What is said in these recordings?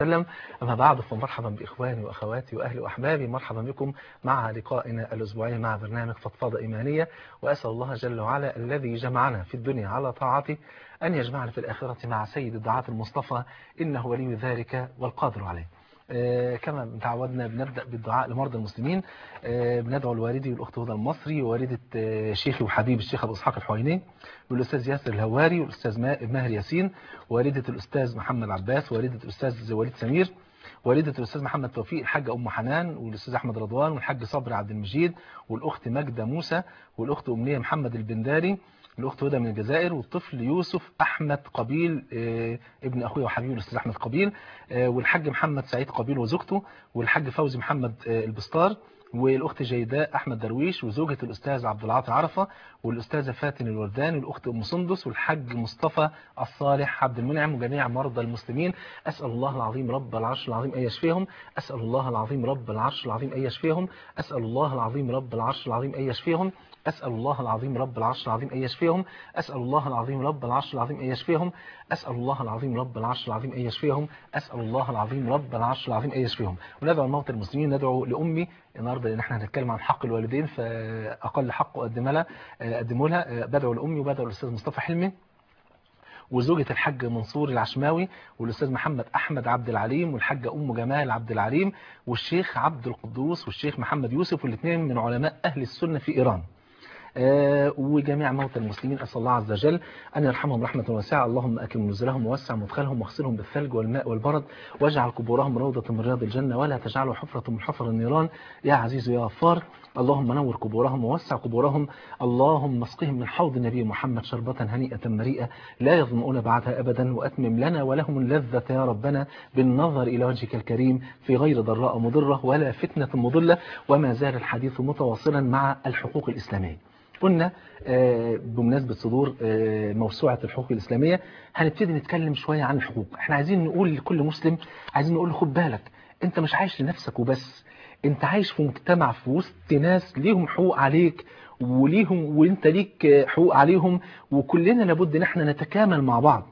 وسلم أما بعد فمرحبا بإخواني وأخواتي وأهلي وأحبابي مرحبا بكم مع لقائنا الأسبوعي مع برنامج فضفاضة إيمانية وأسأل الله جل وعلا الذي جمعنا في الدنيا على طاعته أن يجمعنا في الآخرة مع سيد الدعاة المصطفى إنه ولي ذلك والقادر عليه آه كما تعودنا بنبدأ بالدعاء لمرضى المسلمين آه بندعو لوالدي والأخت هدى المصري ووالدة آه شيخي وحبيبي الشيخ أبو إسحاق الحويني والأستاذ ياسر الهواري والأستاذ ماهر ياسين والدة الأستاذ محمد عباس والدة الأستاذ وليد سمير والدة الأستاذ محمد توفيق الحاجة أم حنان والأستاذ أحمد رضوان والحاج صبري عبد المجيد والأخت ماجدة موسى والأخت أمنية محمد البنداري الأخت هدى من الجزائر والطفل يوسف أحمد قبيل اه ابن أخويا وحبيبي الأستاذ أحمد قبيل اه والحاج محمد سعيد قبيل وزوجته والحاج فوزي محمد اه البستار والأخت جيداء أحمد درويش وزوجة الأستاذ عبد العاطي عرفة والأستاذة فاتن الوردان والأخت أم سندس والحاج مصطفى الصالح عبد المنعم وجميع مرضى المسلمين أسأل الله العظيم رب العرش العظيم أن يشفيهم أسأل الله العظيم رب العرش العظيم أن يشفيهم أسأل الله العظيم رب العرش العظيم أن يشفيهم أسأل الله العظيم رب العرش العظيم أن يشفيهم أسأل الله العظيم رب العرش العظيم أن يشفيهم أسأل الله العظيم رب العرش العظيم أن يشفيهم أسأل الله العظيم رب العرش العظيم أن يشفيهم وندعو الموتى المسلمين ندعو لأمي النهارده لان احنا هنتكلم عن حق الوالدين فاقل حق اقدم لها اقدمه لها بدعو لامي وبدعو للاستاذ مصطفى حلمي وزوجة الحاج منصور العشماوي والأستاذ محمد أحمد عبد العليم والحاجة أم جمال عبد العليم والشيخ عبد القدوس والشيخ محمد يوسف والاثنين من علماء أهل السنة في إيران آه وجميع موتى المسلمين أسأل الله عز وجل أن يرحمهم رحمة واسعة اللهم أكرم نزلهم ووسع مدخلهم واغسلهم بالثلج والماء والبرد واجعل قبورهم روضة من رياض الجنة ولا تجعله حفرة من حفر النيران يا عزيز يا غفار اللهم نور قبورهم ووسع قبورهم اللهم اسقهم من حوض النبي محمد شربة هنيئة مريئة لا يظمؤون بعدها أبدا وأتمم لنا ولهم اللذة يا ربنا بالنظر إلى وجهك الكريم في غير ضراء مضرة ولا فتنة مضلة وما زال الحديث متواصلا مع الحقوق الإسلامية قلنا بمناسبة صدور موسوعة الحقوق الإسلامية هنبتدي نتكلم شوية عن الحقوق احنا عايزين نقول لكل مسلم عايزين نقول له خد بالك انت مش عايش لنفسك وبس انت عايش في مجتمع في وسط ناس ليهم حقوق عليك وليهم وانت ليك حقوق عليهم وكلنا لابد ان احنا نتكامل مع بعض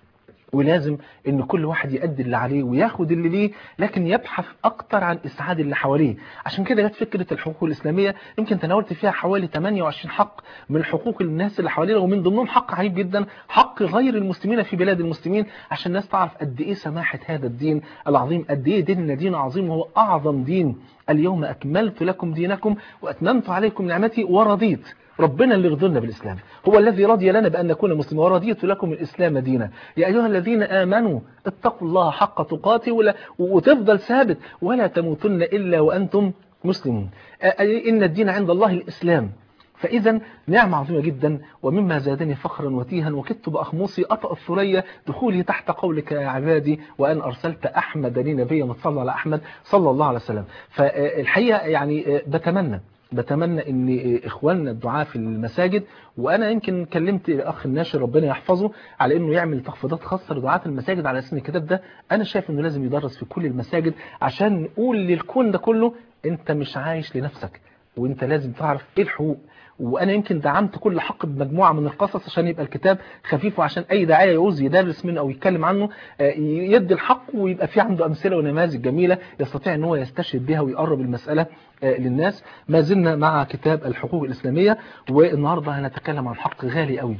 ولازم ان كل واحد يأدي اللي عليه وياخد اللي ليه لكن يبحث اكتر عن اسعاد اللي حواليه عشان كده جت فكرة الحقوق الاسلامية يمكن تناولت فيها حوالي 28 حق من حقوق الناس اللي حوالينا ومن ضمنهم حق عجيب جدا حق غير المسلمين في بلاد المسلمين عشان الناس تعرف قد ايه سماحة هذا الدين العظيم قد ايه ديننا دين عظيم وهو اعظم دين اليوم اكملت لكم دينكم واتممت عليكم نعمتي ورضيت ربنا اللي رضينا بالإسلام هو الذي رضي لنا بأن نكون مسلمين ورضيت لكم الإسلام دينا يا أيها الذين آمنوا اتقوا الله حق تقاته ولا وتفضل ثابت ولا تموتن إلا وأنتم مسلمون إن الدين عند الله الإسلام فإذا نعمة عظيمة جدا ومما زادني فخرا وتيها وكدت بأخمصي أطأ الثريا دخولي تحت قولك يا عبادي وأن أرسلت أحمد لي نبيا صلى على أحمد صلى الله عليه وسلم فالحقيقة يعني بتمنى بتمنى ان اخواننا الدعاء في المساجد وانا يمكن كلمت الاخ الناشر ربنا يحفظه على انه يعمل تخفيضات خاصه لدعاة المساجد على اساس ان الكتاب ده انا شايف انه لازم يدرس في كل المساجد عشان نقول للكون ده كله انت مش عايش لنفسك وانت لازم تعرف ايه الحقوق وانا يمكن دعمت كل حق بمجموعه من القصص عشان يبقى الكتاب خفيف وعشان اي داعيه يعوز يدرس منه او يتكلم عنه يدي الحق ويبقى في عنده امثله ونماذج جميله يستطيع ان هو يستشهد بها ويقرب المساله للناس ما زلنا مع كتاب الحقوق الاسلاميه والنهارده هنتكلم عن حق غالي قوي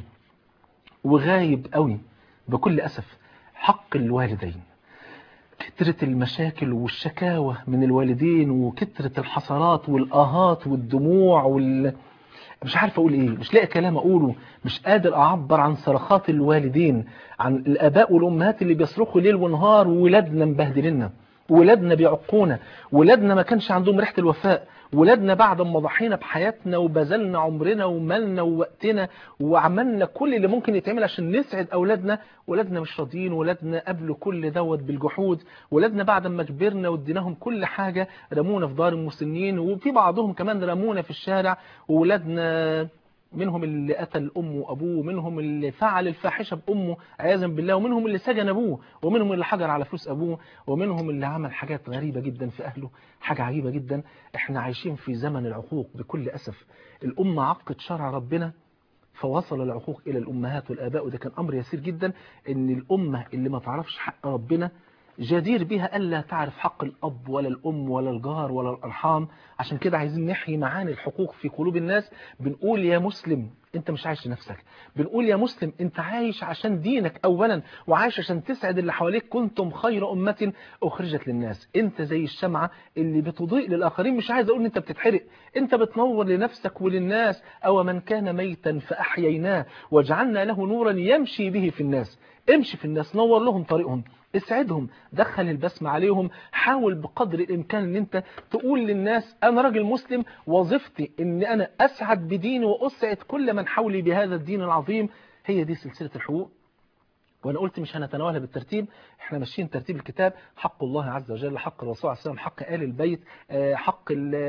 وغايب قوي بكل اسف حق الوالدين كترة المشاكل والشكاوى من الوالدين وكترة الحسرات والآهات والدموع وال... مش عارف أقول إيه مش لاقي كلام أقوله مش قادر أعبر عن صرخات الوالدين عن الآباء والأمهات اللي بيصرخوا ليل ونهار وولادنا مبهدلنا ولادنا بيعقونا ولادنا ما كانش عندهم ريحة الوفاء ولادنا بعد ما ضحينا بحياتنا وبذلنا عمرنا ومالنا ووقتنا وعملنا كل اللي ممكن يتعمل عشان نسعد أولادنا ولادنا مش راضيين ولادنا قبلوا كل دوت بالجحود ولادنا بعد ما كبرنا واديناهم كل حاجة رمونا في دار المسنين وفي بعضهم كمان رمونا في الشارع وولادنا منهم اللي قتل أمه وأبوه ومنهم اللي فعل الفاحشة بأمه عياذا بالله ومنهم اللي سجن أبوه ومنهم اللي حجر على فلوس أبوه ومنهم اللي عمل حاجات غريبة جدا في أهله حاجة عجيبة جدا احنا عايشين في زمن العقوق بكل أسف الأمة عقت شرع ربنا فوصل العقوق إلى الأمهات والآباء وده كان أمر يسير جدا إن الأمة اللي ما تعرفش حق ربنا جدير بها ألا تعرف حق الأب ولا الأم ولا الجار ولا الأرحام عشان كده عايزين نحيي معاني الحقوق في قلوب الناس بنقول يا مسلم انت مش عايش لنفسك بنقول يا مسلم انت عايش عشان دينك اولا وعايش عشان تسعد اللي حواليك كنتم خير امة اخرجت للناس انت زي الشمعة اللي بتضيء للاخرين مش عايز اقول ان انت بتتحرق انت بتنور لنفسك وللناس او من كان ميتا فاحييناه وجعلنا له نورا يمشي به في الناس امشي في الناس نور لهم طريقهم اسعدهم دخل البسمة عليهم حاول بقدر الإمكان ان انت تقول للناس أنا راجل مسلم وظيفتي ان أنا أسعد بديني وأسعد كل من حولي بهذا الدين العظيم هي دي سلسلة الحقوق وانا قلت مش هنتناولها بالترتيب احنا ماشيين ترتيب الكتاب حق الله عز وجل حق الرسول عليه السلام حق آل البيت حق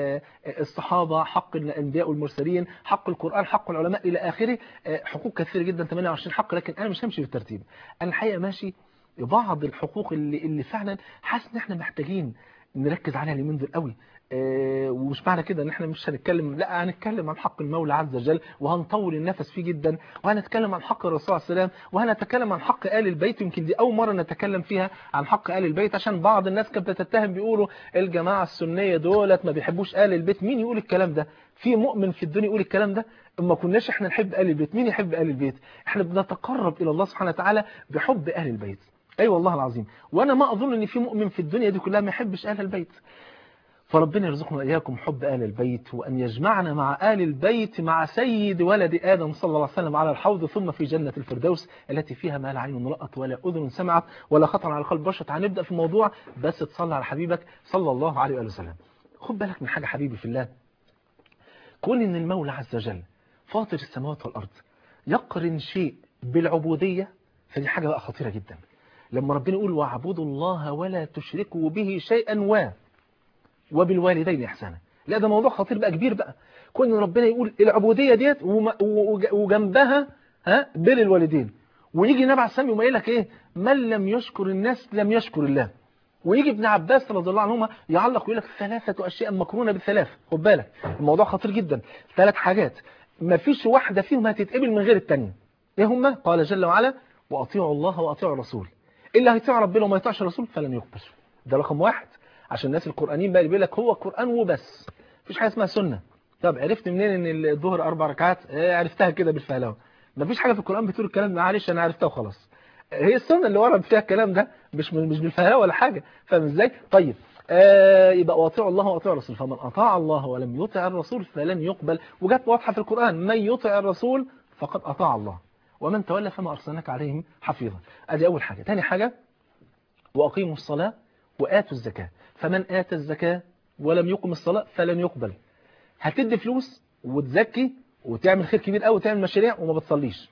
الصحابة حق الانبياء والمرسلين حق القرآن حق العلماء الى اخره حقوق كثيرة جدا 28 حق لكن انا مش همشي بالترتيب انا الحقيقة ماشي بعض الحقوق اللي اللي فعلا حاسس ان احنا محتاجين نركز عليها اليومين دول قوي اه ومش معنى كده ان احنا مش هنتكلم لا هنتكلم عن حق المولى عز وجل وهنطول النفس فيه جدا وهنتكلم عن حق الرسول عليه السلام وهنتكلم عن حق آل البيت يمكن دي اول مرة نتكلم فيها عن حق آل البيت عشان بعض الناس كانت بتتهم بيقولوا الجماعة السنية دولت ما بيحبوش آل البيت مين يقول الكلام ده في مؤمن في الدنيا يقول الكلام ده اما كناش احنا نحب آل البيت مين يحب آل البيت احنا بنتقرب الى الله سبحانه وتعالى بحب آل البيت اي أيوة والله العظيم وانا ما اظن ان في مؤمن في الدنيا دي كلها ما يحبش اهل البيت فربنا يرزقنا اياكم حب اهل البيت وان يجمعنا مع اهل البيت مع سيد ولد ادم صلى الله عليه وسلم على الحوض ثم في جنة الفردوس التي فيها ما لا عين رأت ولا اذن سمعت ولا خطر على قلب بشر هنبدا في الموضوع بس تصلي على حبيبك صلى الله عليه واله وسلم خد بالك من حاجه حبيبي في الله كون ان المولى عز وجل فاطر السماوات والارض يقرن شيء بالعبوديه فدي حاجه بقى خطيره جدا لما ربنا يقول واعبدوا الله ولا تشركوا به شيئا و وبالوالدين احسانا لا ده موضوع خطير بقى كبير بقى كون ربنا يقول العبودية ديت وجنبها ها بر الوالدين ويجي النبي عليه السلام يقوم قايل لك ايه من لم يشكر الناس لم يشكر الله ويجي ابن عباس رضي الله عنهما يعلق ويقول لك ثلاثة أشياء مكرونة بالثلاث خد بالك الموضوع خطير جدا ثلاث حاجات ما فيش واحدة فيهم هتتقبل من غير الثانيه ايه هما قال جل وعلا وأطيعوا الله وأطيعوا الرسول اللي هيطيع ربنا وما يطيعش الرسول فلن يقبل ده رقم واحد عشان الناس القرآنيين بقى بيقول لك هو قرآن وبس مفيش حاجه اسمها سنه طب عرفت منين ان الظهر اربع ركعات ايه عرفتها كده بالفهلوه مفيش حاجه في القرآن بتقول الكلام ده معلش انا عرفتها وخلاص هي السنه اللي ورد فيها الكلام ده مش مش بالفهلوه ولا حاجه فاهم ازاي طيب آه يبقى واطيعوا الله واطيعوا الرسول فمن اطاع الله ولم يطع الرسول فلن يقبل وجت واضحه في القرآن من يطع الرسول فقد اطاع الله ومن تولى فما ارسلناك عليهم حفيظا ادي اول حاجه ثاني حاجه واقيموا الصلاه واتوا الزكاه فمن اتى الزكاه ولم يقم الصلاه فلن يقبل هتدي فلوس وتزكي وتعمل خير كبير قوي وتعمل مشاريع وما بتصليش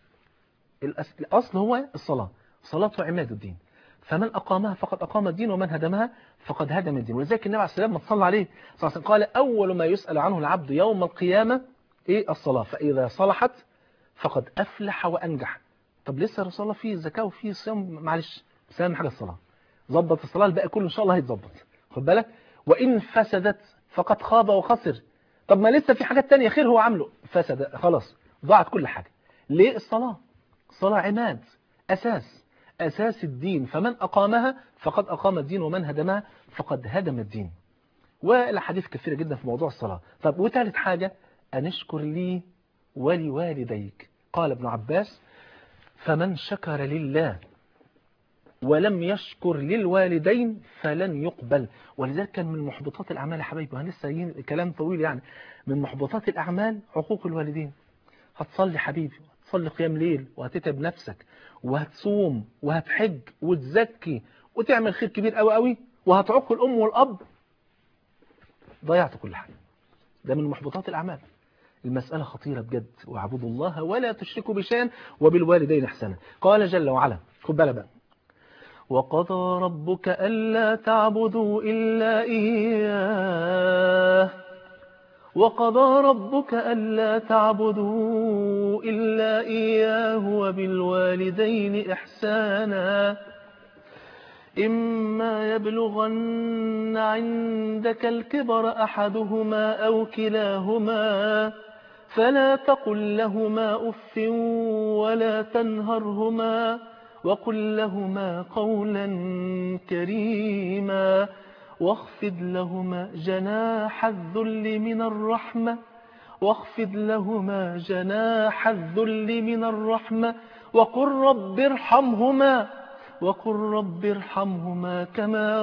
الاصل هو الصلاه الصلاه عماد الدين فمن أقامها فقد أقام الدين ومن هدمها فقد هدم الدين ولذلك النبي عليه السلام ما تصلى عليه صلى الله عليه وسلم قال أول ما يسأل عنه العبد يوم القيامة إيه الصلاة فإذا صلحت فقد أفلح وأنجح طب لسه رسول الله فيه زكاة وفيه صيام معلش بس أهم حاجة الصلاة ظبط الصلاة الباقي كله إن شاء الله هيتظبط خد بالك وإن فسدت فقد خاب وخسر طب ما لسه في حاجات تانية خير هو عامله فسد خلاص ضاعت كل حاجة ليه الصلاة الصلاة عماد أساس أساس الدين فمن أقامها فقد أقام الدين ومن هدمها فقد هدم الدين والحديث كثيرة جدا في موضوع الصلاة طب وثالث حاجة أن اشكر لي ولوالديك قال ابن عباس فمن شكر لله ولم يشكر للوالدين فلن يقبل ولذلك كان من محبطات الأعمال يا حبايبي لسه كلام طويل يعني من محبطات الأعمال عقوق الوالدين هتصلي حبيبي هتصلي قيام ليل وهتتعب نفسك وهتصوم وهتحج وتزكي وتعمل خير كبير قوي قوي وهتعق الأم والأب ضيعت كل حاجة ده من محبطات الأعمال المسألة خطيرة بجد واعبدوا الله ولا تشركوا بشيء وبالوالدين احسانا قال جل وعلا خد بالك بقى وقضى ربك ألا تعبدوا إلا إياه وقضى ربك ألا تعبدوا إلا إياه وبالوالدين إحسانا إما يبلغن عندك الكبر أحدهما أو كلاهما فلا تقل لهما أف ولا تنهرهما وقل لهما قولا كريما واخفض لهما جناح الذل من الرحمة واخفض لهما جناح الذل من الرحمة وقل رب ارحمهما وقل رب ارحمهما كما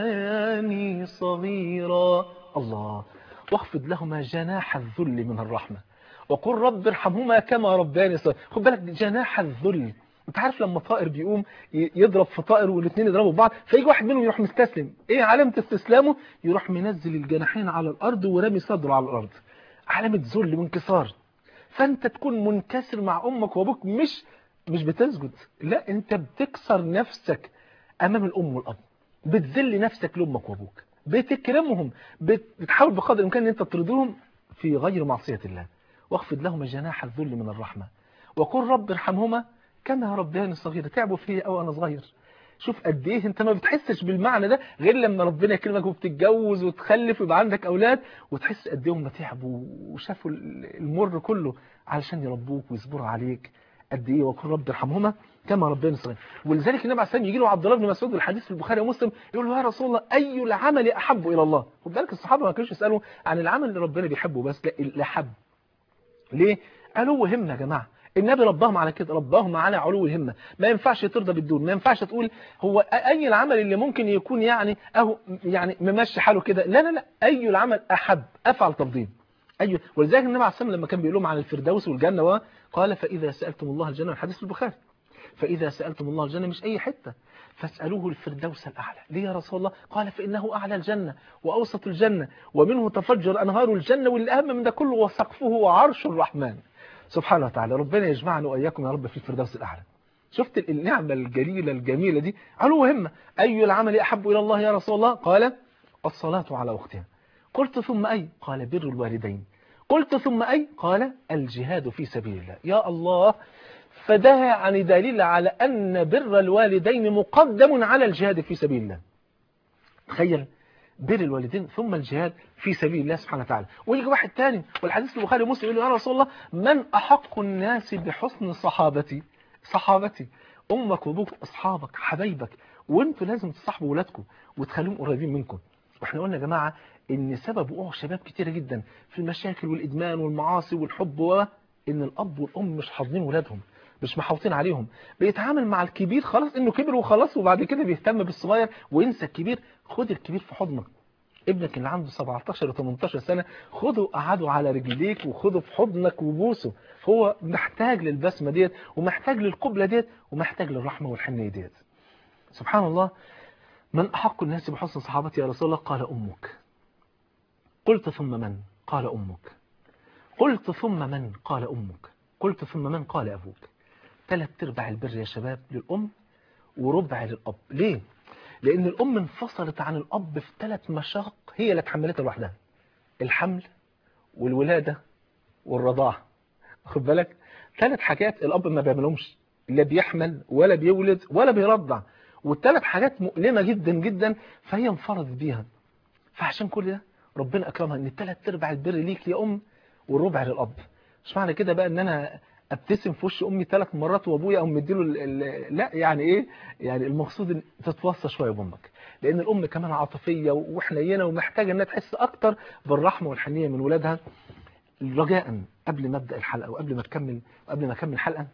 ربياني صغيرا الله واخفض لهما جناح الذل من الرحمة وقل رب ارحمهما كما ربياني صغيرا خد بالك جناح الذل انت عارف لما طائر بيقوم يضرب في طائر والاثنين يضربوا بعض فيجي واحد منهم يروح مستسلم ايه علامة استسلامه يروح منزل الجناحين على الارض ورامي صدره على الارض علامة ذل وانكسار فانت تكون منكسر مع امك وابوك مش مش بتسجد لا انت بتكسر نفسك امام الام والاب بتذل نفسك لامك وابوك بتكرمهم بتحاول بقدر الامكان ان انت ترضيهم في غير معصية الله واخفض لهما جناح الذل من الرحمة وقل رب ارحمهما كما ربياني صغيرة تعبوا فيا او انا صغير شوف قد ايه انت ما بتحسش بالمعنى ده غير لما ربنا يكرمك وبتتجوز وتخلف ويبقى عندك اولاد وتحس قد ايه هم تعبوا وشافوا المر كله علشان يربوك ويصبروا عليك قد ايه وقل رب ارحمهما كما ربنا صغير ولذلك النبي عليه الصلاه يجي له عبد الله بن مسعود والحديث في البخاري ومسلم يقول له يا رسول الله اي العمل احب الى الله خد بالك الصحابه ما كانوش يسالوا عن العمل اللي ربنا بيحبه بس لا الاحب ليه علو همه يا جماعه النبي رباهم على كده رباهم على علو الهمه ما ينفعش ترضى بالدون ما ينفعش تقول هو اي العمل اللي ممكن يكون يعني اهو يعني ممشي حاله كده لا لا لا اي العمل احب افعل تفضيل ايوه ولذلك النبي عليه الصلاه لما كان بيقول لهم عن الفردوس والجنه قال فاذا سالتم الله الجنه الحديث في البخاري فاذا سالتم الله الجنه مش اي حته فاسالوه الفردوس الاعلى ليه يا رسول الله قال فانه اعلى الجنه واوسط الجنه ومنه تفجر انهار الجنه والاهم من ده كله وسقفه وعرش الرحمن سبحانه وتعالى ربنا يجمعنا وإياكم يا رب في الفردوس الأعلى شفت النعمة الجليلة الجميلة دي علو همة أي العمل أحب إلى الله يا رسول الله قال الصلاة على وقتها قلت ثم أي قال بر الوالدين قلت ثم أي قال الجهاد في سبيل الله يا الله فده يعني دليل على أن بر الوالدين مقدم على الجهاد في سبيل الله تخيل بر الوالدين ثم الجهاد في سبيل الله سبحانه وتعالى ويجي واحد تاني والحديث في البخاري ومسلم يقول له يا رسول الله من أحق الناس بحسن صحابتي صحابتي أمك وأبوك أصحابك حبايبك وانتوا لازم تصاحبوا ولادكم وتخليهم قريبين منكم واحنا قلنا يا جماعة ان سبب وقوع شباب كتيرة جدا في المشاكل والإدمان والمعاصي والحب و ان الأب والأم مش حاضنين ولادهم مش محاوطين عليهم بيتعامل مع الكبير خلاص انه كبر وخلاص وبعد كده بيهتم بالصغير وينسى الكبير خد الكبير في حضنك ابنك اللي عنده 17 و 18 سنة خده وقعده على رجليك وخده في حضنك وبوسه هو محتاج للبسمة ديت ومحتاج للقبلة ديت ومحتاج للرحمة والحنية ديت سبحان الله من أحق الناس بحسن صحابتي يا رسول الله قال أمك قلت ثم من قال أمك قلت ثم من قال أمك قلت ثم من قال أبوك ثلاث ارباع البر يا شباب للأم وربع للأب ليه؟ لأن الأم انفصلت عن الأب في ثلاث مشاق هي اللي اتحملتها لوحدها الحمل والولادة والرضاعة خد بالك ثلاث حاجات الأب ما بيعملهمش لا بيحمل ولا بيولد ولا بيرضع والثلاث حاجات مؤلمة جدا جدا فهي انفردت بيها فعشان كل ده ربنا أكرمها ان ثلاث ارباع البر ليك يا أم والربع للأب مش معنى كده بقى ان انا ابتسم في وش امي ثلاث مرات وابويا او مديله لا يعني ايه يعني المقصود ان تتوصى شويه بامك لان الام كمان عاطفيه وحنينه ومحتاجه انها تحس اكتر بالرحمه والحنيه من ولادها رجاء قبل ما ابدا الحلقه وقبل ما اكمل قبل ما اكمل الحلقه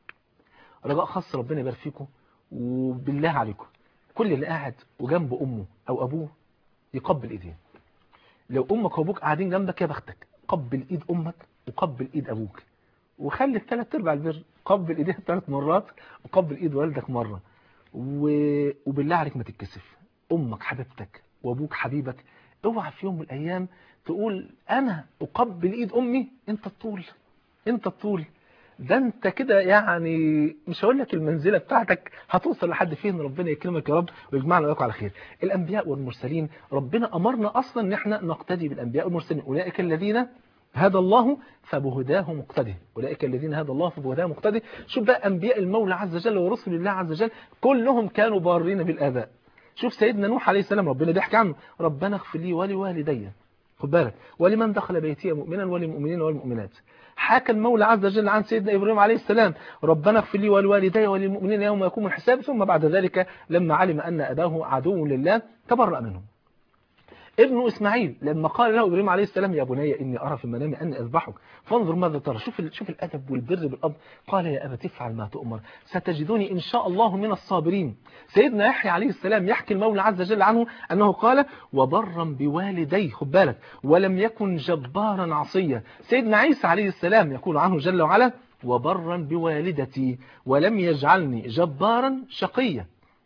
رجاء خاص ربنا يبارك فيكم وبالله عليكم كل اللي قاعد وجنب امه او ابوه يقبل ايديه لو امك وابوك قاعدين جنبك يا بختك قبل ايد امك وقبل ايد ابوك وخلي الثلاث ارباع البر قبل ايديها ثلاث مرات وقبل ايد والدك مره و... وبالله عليك ما تتكسف امك حبيبتك وابوك حبيبك اوعى في يوم من الايام تقول انا اقبل ايد امي انت الطول انت الطول ده انت كده يعني مش هقول لك المنزله بتاعتك هتوصل لحد فين ربنا يكرمك يا رب ويجمعنا وياكم على خير الانبياء والمرسلين ربنا امرنا اصلا ان احنا نقتدي بالانبياء والمرسلين اولئك الذين هدى الله فبهداه مقتده أولئك الذين هدى الله فبهداه مقتده شوف بقى أنبياء المولى عز وجل ورسل الله عز وجل كلهم كانوا بارين بالآباء شوف سيدنا نوح عليه السلام ربنا بيحكي عنه ربنا اغفر لي ولوالدي خد بالك ولمن دخل بيتي مؤمنا وللمؤمنين والمؤمنات حكى المولى عز وجل عن سيدنا إبراهيم عليه السلام ربنا اغفر لي ولوالدي وللمؤمنين يوم يقوم الحساب ثم بعد ذلك لما علم أن أباه عدو لله تبرأ منهم ابنه إسماعيل لما قال له إبراهيم عليه السلام يا بني إني أرى في المنام أني أذبحك فانظر ماذا ترى شوف شوف الأدب والبر بالأب قال يا أبا تفعل ما تؤمر ستجدوني إن شاء الله من الصابرين سيدنا يحيى عليه السلام يحكي المولى عز وجل عنه أنه قال وبرا بوالديه خد بالك ولم يكن جبارا عصيا سيدنا عيسى عليه السلام يقول عنه جل وعلا وبرا بوالدتي ولم يجعلني جبارا شقيا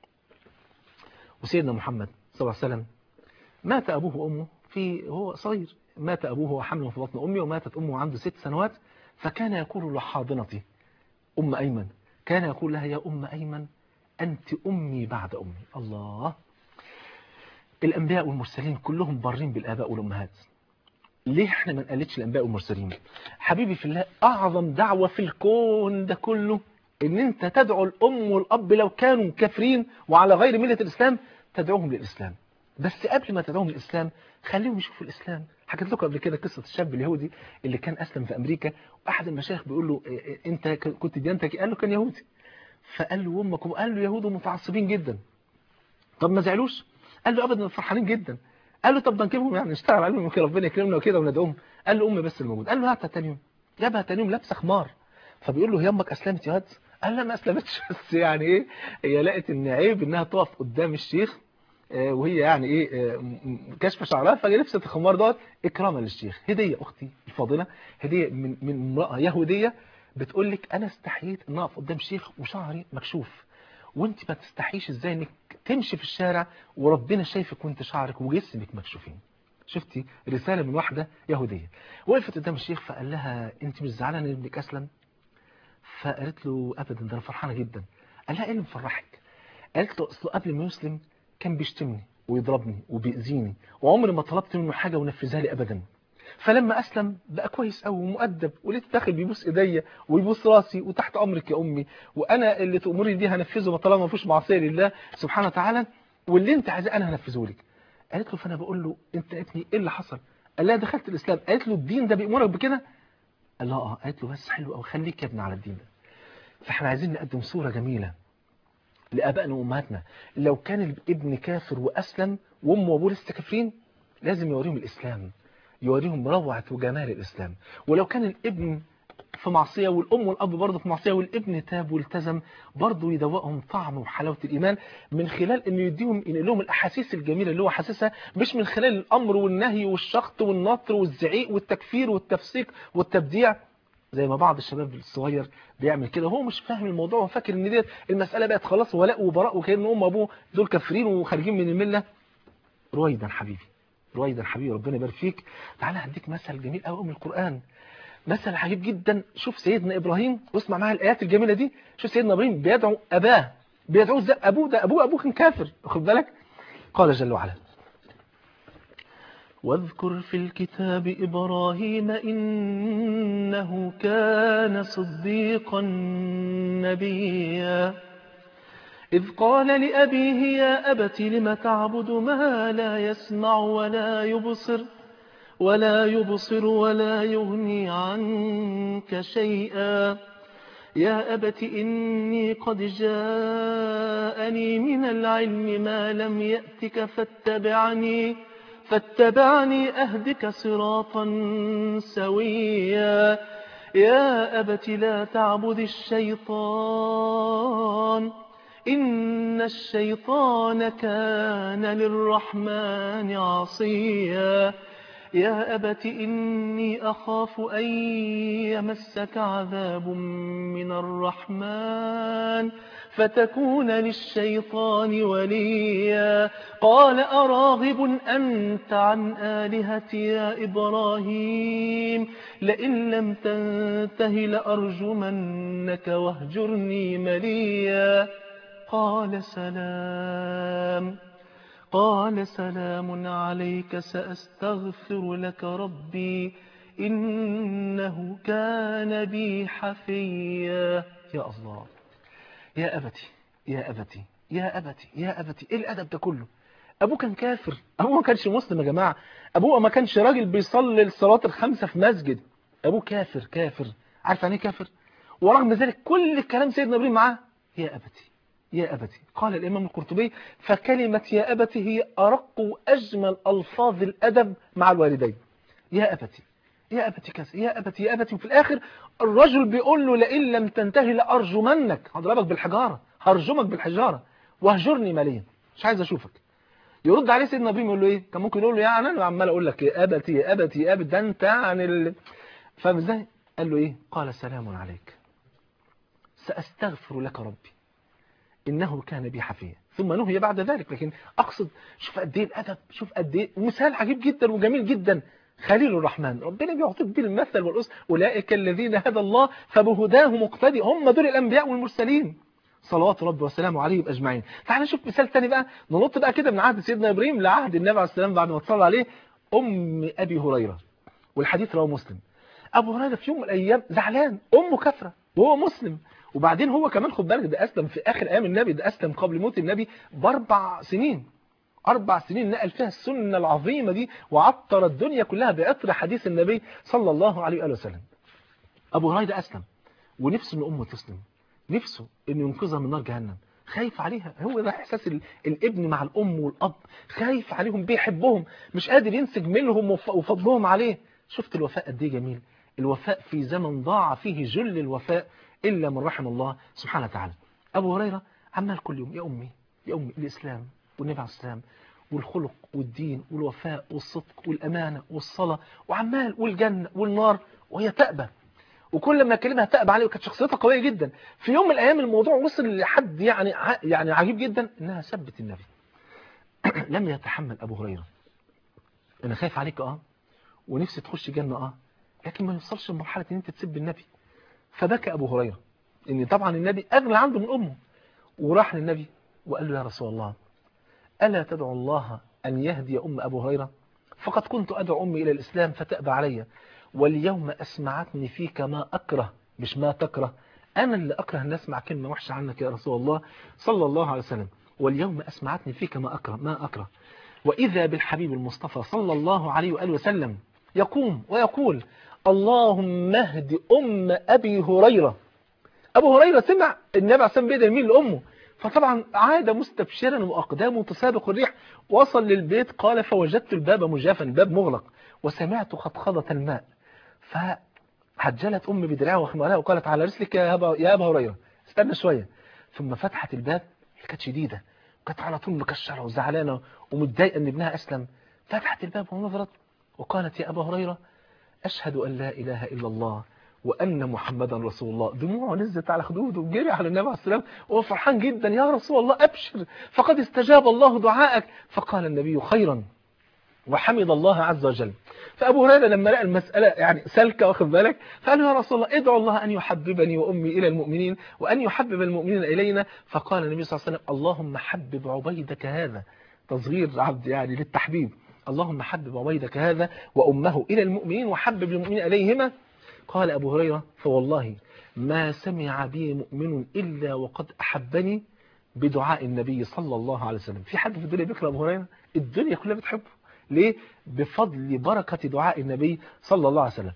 وسيدنا محمد صلى الله عليه وسلم مات أبوه وأمه في هو صغير مات أبوه وحمله في بطن أمه وماتت أمه عنده ست سنوات فكان يقول لحاضنتي أم أيمن كان يقول لها يا أم أيمن أنت أمي بعد أمي الله الأنبياء والمرسلين كلهم بارين بالآباء والأمهات ليه احنا ما نقلدش الأنبياء والمرسلين حبيبي في الله أعظم دعوة في الكون ده كله ان انت تدعو الأم والأب لو كانوا كافرين وعلى غير ملة الإسلام تدعوهم للإسلام بس قبل ما تدعوهم للإسلام خليهم يشوفوا الإسلام حكيت لكم قبل كده قصة الشاب اليهودي اللي كان أسلم في أمريكا وأحد المشايخ بيقول له أنت كنت ديانتك قال له كان يهودي فقال له أمك قال له يهود متعصبين جدا طب ما زعلوش قال له أبدا فرحانين جدا قال له طب نجيبهم يعني نشتغل عليهم يمكن ربنا يكرمنا وكده وندعوهم قال له أمي بس الموجود قال له هاتها تاني يوم جابها تاني يوم لابسه خمار فبيقول له هي امك اسلمت يا واد قال لا ما اسلمتش بس يعني ايه هي لقت ان عيب انها تقف قدام الشيخ وهي يعني ايه كشف شعرها فلبست الخمار دوت اكراما للشيخ هديه اختي الفاضله هديه من من امراه يهوديه بتقول لك انا استحييت ان اقف قدام شيخ وشعري مكشوف وانت ما تستحيش ازاي انك تمشي في الشارع وربنا شايفك وانت شعرك وجسمك مكشوفين شفتي رساله من واحده يهوديه وقفت قدام الشيخ فقال لها انت مش زعلانه ان ابنك اسلم فقالت له ابدا ده انا فرحانه جدا قال لها ايه اللي مفرحك قالت له اصله قبل ما يسلم كان بيشتمني ويضربني وبيأذيني وعمري ما طلبت منه حاجة ونفذها لي أبدا فلما أسلم بقى كويس قوي ومؤدب ولقيت داخل بيبوس إيديا ويبوس راسي وتحت أمرك يا أمي وأنا اللي تأمري دي هنفذه ما طالما ما فيش معصية لله سبحانه وتعالى واللي أنت عايزاه أنا هنفذه لك قالت له فأنا بقول له أنت يا ابني إيه اللي حصل قال لها دخلت الإسلام قالت له الدين ده بيأمرك بكده قال لها اه قالت له بس حلو قوي خليك يا ابني على الدين ده فاحنا عايزين نقدم صورة جميلة لآبائنا وأمهاتنا لو كان الابن كافر وأسلم وأمه وأبوه لسه كافرين لازم يوريهم الإسلام يوريهم روعة وجمال الإسلام ولو كان الابن في معصية والأم والأب برضه في معصية والابن تاب والتزم برضه يدوقهم طعم وحلاوة الإيمان من خلال إنه يديهم ينقل لهم الأحاسيس الجميلة اللي هو حاسسها مش من خلال الأمر والنهي والشخط والنطر والزعيق والتكفير والتفسيق والتبديع زي ما بعض الشباب الصغير بيعمل كده وهو مش فاهم الموضوع وفاكر ان ديت المسألة بقت خلاص ولاء وبراء وكأن أم وأبوه دول كافرين وخارجين من الملة رويدا حبيبي رويدا حبيبي ربنا يبارك فيك تعالى هديك مثل جميل قوي من القرآن مثل عجيب جدا شوف سيدنا إبراهيم واسمع معايا الآيات الجميلة دي شوف سيدنا إبراهيم بيدعو أباه بيدعوه ازاي أبوه ده أبوه أبوه كان كافر واخد بالك قال جل وعلا واذكر في الكتاب إبراهيم إنه كان صديقا نبيا إذ قال لأبيه يا أبت لم تعبد ما لا يسمع ولا يبصر ولا يبصر ولا يغني عنك شيئا يا أبت إني قد جاءني من العلم ما لم يأتك فاتبعني فاتبعني أهدك صراطا سويا يا أبت لا تعبد الشيطان إن الشيطان كان للرحمن عصيا يا أبت إني أخاف أن يمسك عذاب من الرحمن فتكون للشيطان وليا قال أراغب أنت عن آلهتي يا إبراهيم لئن لم تنته لأرجمنك واهجرني مليا قال سلام قال سلام عليك سأستغفر لك ربي إنه كان بي حفيا يا الله يا أبتي يا أبتي يا أبتي يا أبتي إيه الأدب ده كله ابوه كان كافر ابوه ما كانش مسلم يا جماعه ابوه ما كانش راجل بيصلي الصلاه الخمسه في مسجد ابوه كافر كافر عارف يعني ايه كافر ورغم ذلك كل الكلام سيدنا ابراهيم معاه يا ابتي يا ابتي قال الامام القرطبي فكلمه يا ابتي هي ارق واجمل الفاظ الادب مع الوالدين يا ابتي يا ابتي كذا يا ابتي يا ابتي وفي الاخر الرجل بيقول له لئن لم تنتهي لارجمنك هضربك بالحجاره هرجمك بالحجاره واهجرني ماليا مش عايز اشوفك يرد عليه سيدنا ابراهيم يقول له ايه كان ممكن يقول له يعني انا عمال اقول لك يا ابتي يا ابتي يا ابتي ده انت عن ال... فاهم ازاي قال له ايه قال سلام عليك ساستغفر لك ربي انه كان بي حفيا ثم نهي بعد ذلك لكن اقصد شوف قد ايه الادب شوف قد ايه مثال عجيب جدا وجميل جدا خليل الرحمن ربنا بيعطيك بيه المثل والأس أولئك الذين هدى الله فبهداه مقتدي هم دول الأنبياء والمرسلين صلوات ربي وسلامه عليهم أجمعين تعال نشوف مثال تاني بقى ننط بقى كده من عهد سيدنا إبراهيم لعهد النبي عليه السلام بعد ما تصلى عليه أم أبي هريرة والحديث رواه مسلم أبو هريرة في يوم من الأيام زعلان أمه كفرة وهو مسلم وبعدين هو كمان خد بالك ده أسلم في آخر أيام النبي ده أسلم قبل موت النبي بأربع سنين أربع سنين نقل فيها السنة العظيمة دي وعطر الدنيا كلها بعطر حديث النبي صلى الله عليه وآله وسلم أبو هريرة أسلم ونفسه أن أمه تسلم نفسه أن ينقذها من نار جهنم خايف عليها هو ده إحساس الابن مع الأم والأب خايف عليهم بيحبهم مش قادر ينسج منهم وفضلهم عليه شفت الوفاء قد ايه جميل الوفاء في زمن ضاع فيه جل الوفاء إلا من رحم الله سبحانه وتعالى أبو هريرة عمال كل يوم يا أمي يا أمي الإسلام والنبي عليه السلام والخلق والدين والوفاء والصدق والأمانة والصلاة وعمال والجنة والنار وهي تأبى وكل ما كلمها تأبى عليه وكانت شخصيتها قوية جدا في يوم من الأيام الموضوع وصل لحد يعني يعني عجيب جدا إنها سبت النبي لم يتحمل أبو هريرة أنا خايف عليك أه ونفسي تخش جنة أه لكن ما يوصلش لمرحلة إن أنت تسب النبي فبكى أبو هريرة إن طبعا النبي أغلى عنده من أمه وراح للنبي وقال له يا رسول الله ألا تدعو الله أن يهدي أم أبو هريرة فقد كنت أدعو أمي إلى الإسلام فتأبى علي واليوم أسمعتني فيك ما أكره مش ما تكره أنا اللي أكره أن أسمع كلمة وحشة عنك يا رسول الله صلى الله عليه وسلم واليوم أسمعتني فيك ما أكره ما أكره وإذا بالحبيب المصطفى صلى الله عليه وآله وسلم يقوم ويقول اللهم اهد أم أبي هريرة أبو هريرة سمع النبي عليه الصلاة والسلام يمين لأمه فطبعا عاد مستبشرا وأقدامه تسابق الريح وصل للبيت قال فوجدت الباب مجافا الباب مغلق وسمعت خطخضة الماء فهجلت أمي بدراعها وخمارها وقالت على رسلك يا أبا, يا أبا هريرة استنى شوية ثم فتحت الباب كانت شديدة وكانت على طول مكشرة وزعلانة ومتضايقة أن ابنها أسلم فتحت الباب ونظرت وقالت يا أبا هريرة أشهد أن لا إله إلا الله وأن محمدا رسول الله دموعه نزلت على خدوده وجري على النبي عليه السلام وهو فرحان جدا يا رسول الله أبشر فقد استجاب الله دعائك فقال النبي خيرا وحمد الله عز وجل فأبو هريرة لما لقى المسألة يعني سلكة واخد بالك فقال له يا رسول الله ادعو الله أن يحببني وأمي إلى المؤمنين وأن يحبب المؤمنين إلينا فقال النبي صلى الله عليه وسلم اللهم حبب عبيدك هذا تصغير عبد يعني للتحبيب اللهم حبب عبيدك هذا وأمه إلى المؤمنين وحبب المؤمنين إليهما قال أبو هريرة فوالله ما سمع بي مؤمن إلا وقد أحبني بدعاء النبي صلى الله عليه وسلم في حد في الدنيا بيكره أبو هريرة الدنيا كلها بتحبه ليه بفضل بركة دعاء النبي صلى الله عليه وسلم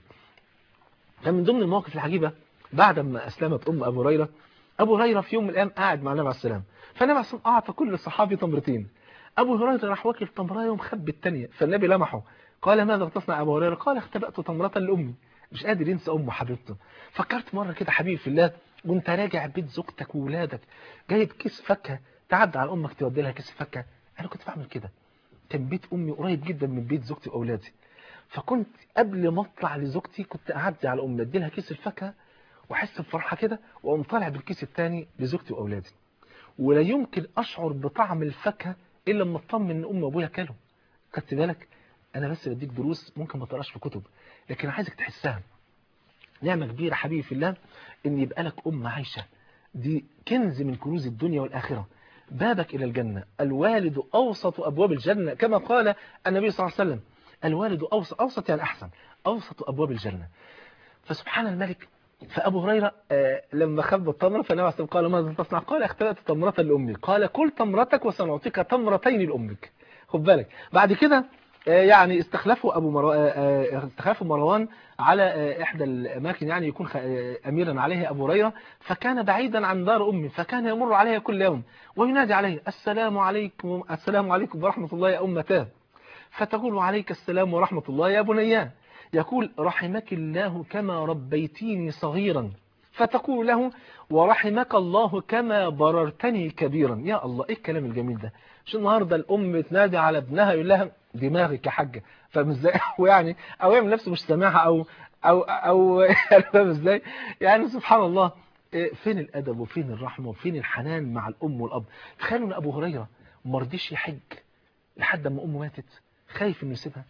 فمن ضمن المواقف العجيبة بعد ما أسلمت أم أبو هريرة أبو هريرة في يوم من الأيام قاعد مع النبي عليه السلام فالنبي عليه السلام أعطى كل صحابي تمرتين أبو هريرة راح واكل تمرايه ومخبي الثانيه فالنبي لمحه قال ماذا تصنع أبو هريرة قال اختبأت تمرة لأمي مش قادر ينسى أمه حبيبته فكرت مرة كده حبيبي في الله وانت راجع بيت زوجتك وولادك جايب كيس فاكهه تعدي على أمك تودي لها كيس فاكهه أنا كنت بعمل كده كان بيت أمي قريب جدا من بيت زوجتي وأولادي فكنت قبل ما اطلع لزوجتي كنت أعدي على أمي أدي لها كيس الفاكهه واحس بفرحة كده وأقوم طالع بالكيس الثاني لزوجتي وأولادي ولا يمكن أشعر بطعم الفاكهه إلا لما اطمن إن أمي وأبويا كلوا خدت بالك أنا بس بديك دروس ممكن ما تقراش في كتب لكن عايزك تحسها نعمة كبيرة حبيبي في الله إن يبقى لك أم عايشة دي كنز من كنوز الدنيا والآخرة بابك إلى الجنة الوالد أوسط أبواب الجنة كما قال النبي صلى الله عليه وسلم الوالد أوسط أوسط يعني أحسن أوسط أبواب الجنة فسبحان الملك فأبو هريرة آه لما خب التمرة فالنبي عليه قال ماذا تصنع قال اختبأت تمرة لأمي قال كل تمرتك وسنعطيك تمرتين لأمك خد بالك بعد كده آه، يعني استخلفوا ابو مرو... آه، آه، استخلفوا مروان على آه، احدى الاماكن يعني يكون خ- آه، اميرا عليه ابو هريره فكان بعيدا عن دار امه فكان يمر عليها كل يوم وينادي عليه السلام عليكم السلام عليكم ورحمه الله يا امتاه فتقول عليك السلام ورحمه الله يا بنياه يقول رحمك الله كما ربيتيني صغيرا فتقول له ورحمك الله كما بررتني كبيرا يا الله ايه الكلام الجميل ده مش النهارده الام تنادي على ابنها يقول لها دماغك يا حاجه فاهم ازاي ويعني او يعمل نفسه مش سامعها او او او يعني فاهم ازاي يعني سبحان الله إيه، فين الادب وفين الرحمه وفين الحنان مع الام والاب تخيلوا ان ابو هريره ما رضيش يحج لحد ما امه ماتت خايف انه يسيبها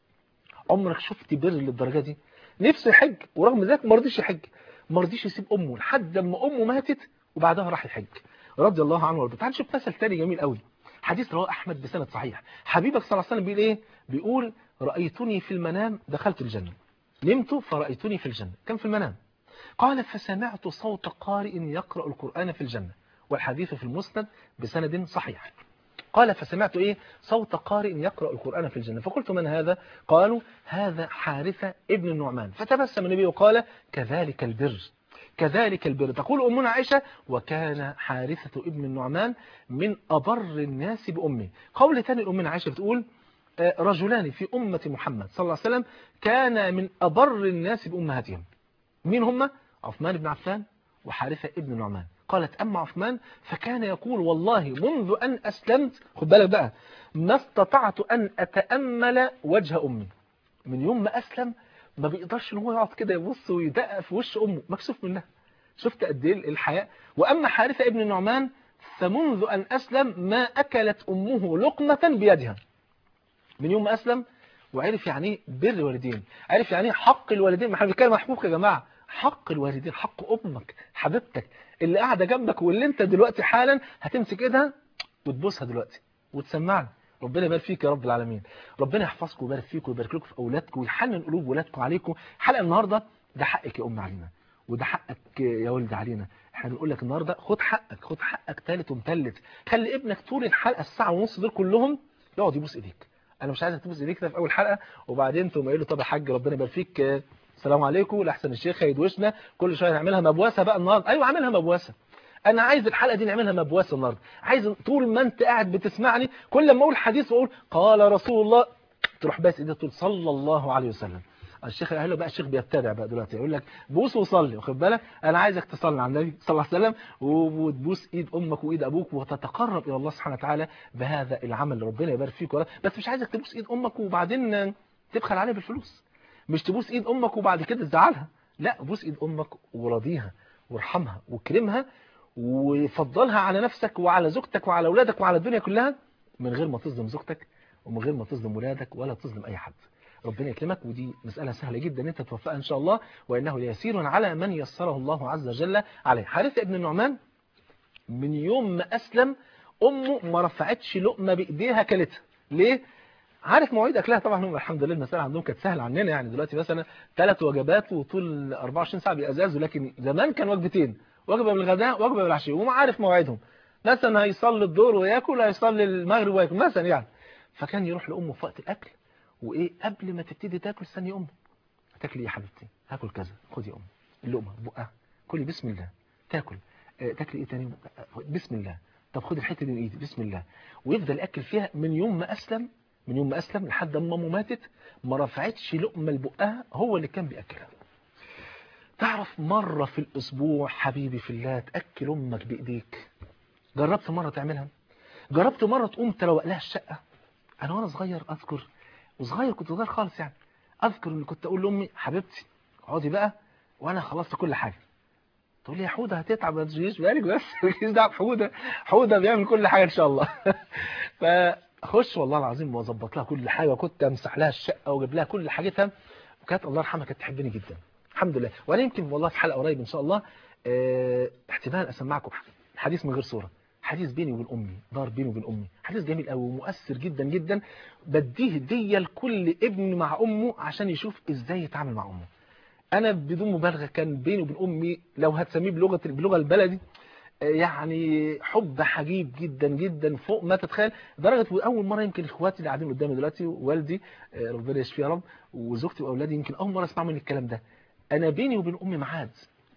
عمرك شفت بر للدرجه دي نفسه يحج ورغم ذلك ما رضيش يحج ما رضيش يسيب امه لحد ما امه ماتت وبعدها راح يحج رضي الله عنه وارضاه تعال نشوف مثل تاني جميل قوي حديث رواه احمد بسند صحيح حبيبك صلى الله عليه وسلم بيقول ايه بيقول رايتني في المنام دخلت الجنه نمت فرأيتني في الجنة كان في المنام قال فسمعت صوت قارئ يقرأ القرآن في الجنة والحديث في المسند بسند صحيح قال فسمعت إيه صوت قارئ يقرأ القرآن في الجنة فقلت من هذا قالوا هذا حارثة ابن النعمان فتبسم النبي وقال كذلك البر كذلك البر تقول أمنا عائشة وكان حارثة ابن النعمان من أبر الناس بأمه قول ثاني أمنا عائشة بتقول آه، رجلان في أمة محمد صلى الله عليه وسلم كان من أبر الناس بأمهاتهم مين هم؟ عثمان بن عفان وحارثة ابن النعمان قالت أما عثمان فكان يقول والله منذ أن أسلمت خد بالك بقى ما استطعت أن أتأمل وجه أمي من يوم ما أسلم ما بيقدرش ان هو يقعد كده يبص ويدقق في وش أمه مكسوف منها شفت قد ايه الحياء وأما حارثة ابن النعمان فمنذ أن أسلم ما أكلت أمه لقمة بيدها من يوم ما أسلم وعرف يعني ايه بر الوالدين عرف يعني ايه حق الوالدين ما احنا بنتكلم عن حقوق يا جماعه حق الوالدين حق امك حبيبتك اللي قاعده جنبك واللي انت دلوقتي حالا هتمسك ايدها وتبوسها دلوقتي وتسمعني ربنا يبارك فيك يا رب العالمين ربنا يحفظكم ويبارك فيكم ويبارك لكم في اولادكم ويحنن قلوب ولادكم عليكم حلقه النهارده ده حقك يا ام علينا وده حقك يا ولد علينا احنا بنقول لك النهارده خد حقك خد حقك تالت ومتلت خلي ابنك طول الحلقه الساعه ونص دول كلهم يقعد يبوس ايديك انا مش عايزك تبوس ايديك كده في اول حلقه وبعدين تقوم قايل له طب يا حاج ربنا يبارك فيك آه، السلام عليكم لاحسن الشيخ هيدوشنا كل شويه نعملها مبوسه بقى النهارده ايوه اعملها مبوسه انا عايز الحلقه دي نعملها مبوسه النهارده عايز طول ما انت قاعد بتسمعني كل ما اقول حديث واقول قال رسول الله تروح بس ايدك تقول صلى الله عليه وسلم الشيخ قال له بقى الشيخ بيبتدع بقى دلوقتي يقول لك بوس وصلي واخد بالك انا عايزك تصلي على النبي صلى الله عليه وسلم وتبوس ايد امك وايد ابوك وتتقرب الى الله سبحانه وتعالى بهذا العمل ربنا يبارك فيك ولا بس مش عايزك تبوس ايد امك وبعدين تبخل عليها بالفلوس مش تبوس ايد امك وبعد كده تزعلها لا بوس ايد امك وراضيها وارحمها واكرمها وفضلها على نفسك وعلى زوجتك وعلى اولادك وعلى الدنيا كلها من غير ما تظلم زوجتك ومن غير ما تظلم ولادك ولا تظلم اي حد ربنا يكرمك ودي مسألة سهلة جدا ان انت توفقها ان شاء الله وانه يسير على من يسره الله عز وجل عليه حارثة ابن النعمان من يوم ما اسلم امه ما رفعتش لقمة بايديها كلتها ليه عارف مواعيد اكلها طبعا هم الحمد لله المسألة عندهم كانت سهلة عننا يعني دلوقتي مثلا ثلاث وجبات وطول 24 ساعة بيأزازوا لكن زمان كان وجبتين وجبة بالغداء وجبة بالعشاء وهم عارف مواعيدهم مثلا هيصلي الظهر وياكل هيصلي المغرب وياكل مثلا يعني فكان يروح لامه في وقت الاكل وايه قبل ما تبتدي تاكل استني امك هتاكلي ايه يا حبيبتي هاكل كذا خدي يا ام اللقمه بقها كلي بسم الله تاكل آه، تاكلي ايه تاني آه، بسم الله طب خدي الحته دي من ايدي بسم الله ويفضل ياكل فيها من يوم ما اسلم من يوم ما اسلم لحد ما امه ماتت ما رفعتش لقمه لبقها هو اللي كان بياكلها تعرف مره في الاسبوع حبيبي في الله تاكل امك بايديك جربت مره تعملها جربت مره تقوم تروق لها الشقه انا وانا صغير اذكر وصغير كنت صغير خالص يعني اذكر ان كنت اقول لامي حبيبتي اقعدي بقى وانا خلصت كل حاجه تقول لي يا حوده هتتعب ما تشغليش بالك بس مالكيش دعوه بحوده حوده بيعمل كل حاجه ان شاء الله فخش والله العظيم واظبط لها كل حاجه وكنت امسح لها الشقه واجيب لها كل حاجتها وكانت الله يرحمها كانت تحبني جدا الحمد لله وانا يمكن والله في حلقه قريب ان شاء الله اه احتمال اسمعكم حديث من غير صوره حديث بيني وبين امي دار بيني وبين امي حديث جميل قوي ومؤثر جدا جدا بديه هديه لكل ابن مع امه عشان يشوف ازاي يتعامل مع امه انا بدون مبالغه كان بيني وبين امي لو هتسميه بلغه باللغه البلدي يعني حب حجيب جدا جدا فوق ما تتخيل لدرجه اول مره يمكن اخواتي اللي قاعدين قدامي دلوقتي والدي آه، ربنا يشفيه يا رب وزوجتي واولادي يمكن اول مره اسمع مني الكلام ده انا بيني وبين امي ميعاد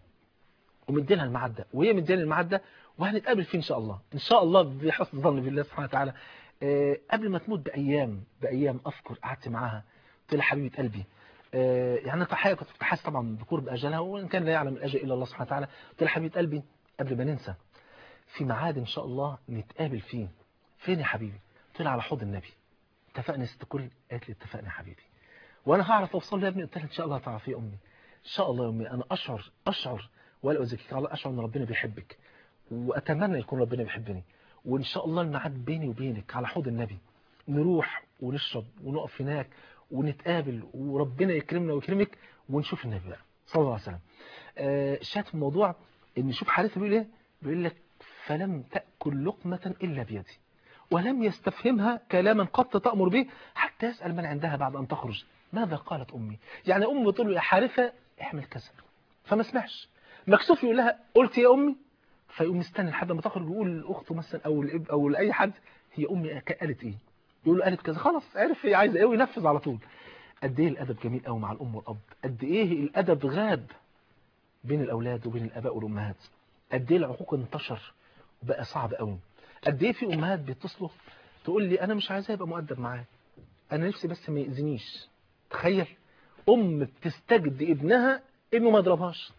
ومديلها الميعاد ده وهي مديلها الميعاد ده وهنتقابل فيه ان شاء الله ان شاء الله بحسن ظن بالله سبحانه وتعالى آه، قبل ما تموت بايام بايام اذكر قعدت معاها قلت لها حبيبه قلبي آه، يعني تحيه كنت حاسس طبعا بقرب اجلها وان كان لا يعلم الاجل الا الله سبحانه وتعالى قلت لها حبيبه قلبي قبل ما ننسى في ميعاد ان شاء الله نتقابل فيه فين يا حبيبي قلت لها على حوض النبي اتفقنا يا ست الكل قالت لي اتفقنا يا حبيبي وانا هعرف اوصل له يا ابني قلت لها ان شاء الله هتعرفي يا امي ان شاء الله يا امي انا اشعر اشعر ولا ازكيك على اشعر ان ربنا بيحبك واتمنى يكون ربنا بيحبني وان شاء الله الميعاد بيني وبينك على حوض النبي نروح ونشرب ونقف هناك ونتقابل وربنا يكرمنا ويكرمك ونشوف النبي بقى صلى الله عليه وسلم آه شات في الموضوع ان شوف حارثه بيقول ايه بيقول لك فلم تاكل لقمه الا بيدي ولم يستفهمها كلاما قط تأمر به حتى يسأل من عندها بعد أن تخرج ماذا قالت أمي يعني أمي تقول له يا حارثة احمل كذا فما سمعش مكسوف يقول لها قلت يا أمي فيقوم مستني لحد ما تخرج يقول لأخته مثلا أو الأب أو لأي حد هي أمي قالت إيه يقول له قالت كذا خلاص عرف هي عايزة إيه وينفذ على طول قد إيه الأدب جميل قوي مع الأم والأب قد إيه الأدب غاب بين الأولاد وبين الآباء والأمهات قد إيه العقوق انتشر وبقى صعب قوي قد ايه في امهات بيتصلوا تقول لي انا مش عايزاه يبقى مؤدب معايا انا نفسي بس ما يأذينيش تخيل ام بتستجد ابنها انه ما يضربهاش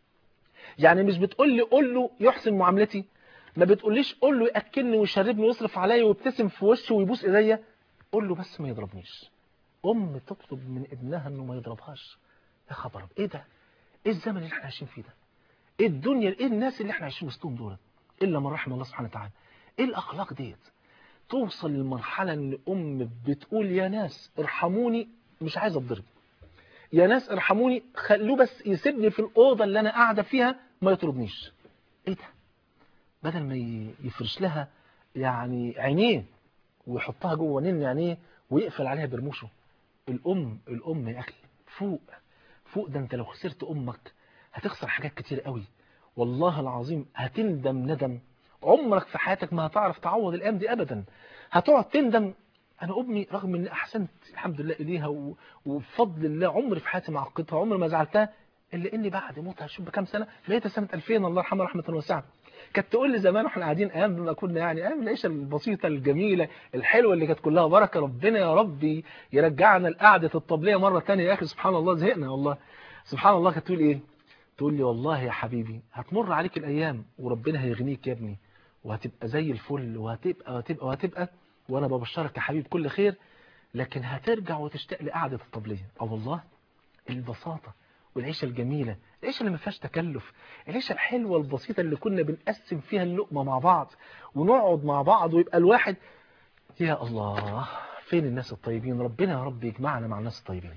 يعني مش بتقول لي قول له يحسن معاملتي ما بتقوليش قول له ياكلني ويشربني ويصرف عليا ويبتسم في وشي ويبوس ايديا قول له بس ما يضربنيش ام تطلب من ابنها انه ما يضربهاش يا خبر ايه ده ايه الزمن اللي احنا عايشين فيه ده ايه الدنيا ايه الناس اللي احنا عايشين وسطهم دول الا من رحم الله سبحانه وتعالى ايه الاخلاق ديت توصل للمرحله ان ام بتقول يا ناس ارحموني مش عايز اتضرب يا ناس ارحموني خلوه بس يسيبني في الاوضه اللي انا قاعده فيها ما يطردنيش ايه ده بدل ما يفرش لها يعني عينيه ويحطها جوه نين عينيه ويقفل عليها برموشه الام الام يا اخي فوق فوق ده انت لو خسرت امك هتخسر حاجات كتير قوي والله العظيم هتندم ندم عمرك في حياتك ما هتعرف تعوض الايام دي ابدا هتقعد تندم انا امي رغم اني احسنت الحمد لله اليها و... وبفضل الله عمري في حياتي ما عقدتها عمري ما زعلتها الا اني بعد موتها شوف بكام سنه لقيتها سنه 2000 الله يرحمها رحمه واسعه كانت تقول لي زمان واحنا قاعدين ايام ما كنا يعني ايام العيشه البسيطه الجميله الحلوه اللي كانت كلها بركه ربنا يا ربي يرجعنا لقعده الطبليه مره ثانيه يا اخي سبحان الله زهقنا والله سبحان الله كانت تقول ايه تقول لي والله يا حبيبي هتمر عليك الايام وربنا هيغنيك يا ابني وهتبقى زي الفل وهتبقى وهتبقى وهتبقى وانا ببشرك يا حبيب كل خير لكن هترجع وتشتاق لقعده الطبليه اه والله البساطه والعيشه الجميله العيشه اللي ما فيهاش تكلف العيشه الحلوه البسيطه اللي كنا بنقسم فيها اللقمه مع بعض ونقعد مع بعض ويبقى الواحد يا الله فين الناس الطيبين ربنا يا رب يجمعنا مع الناس الطيبين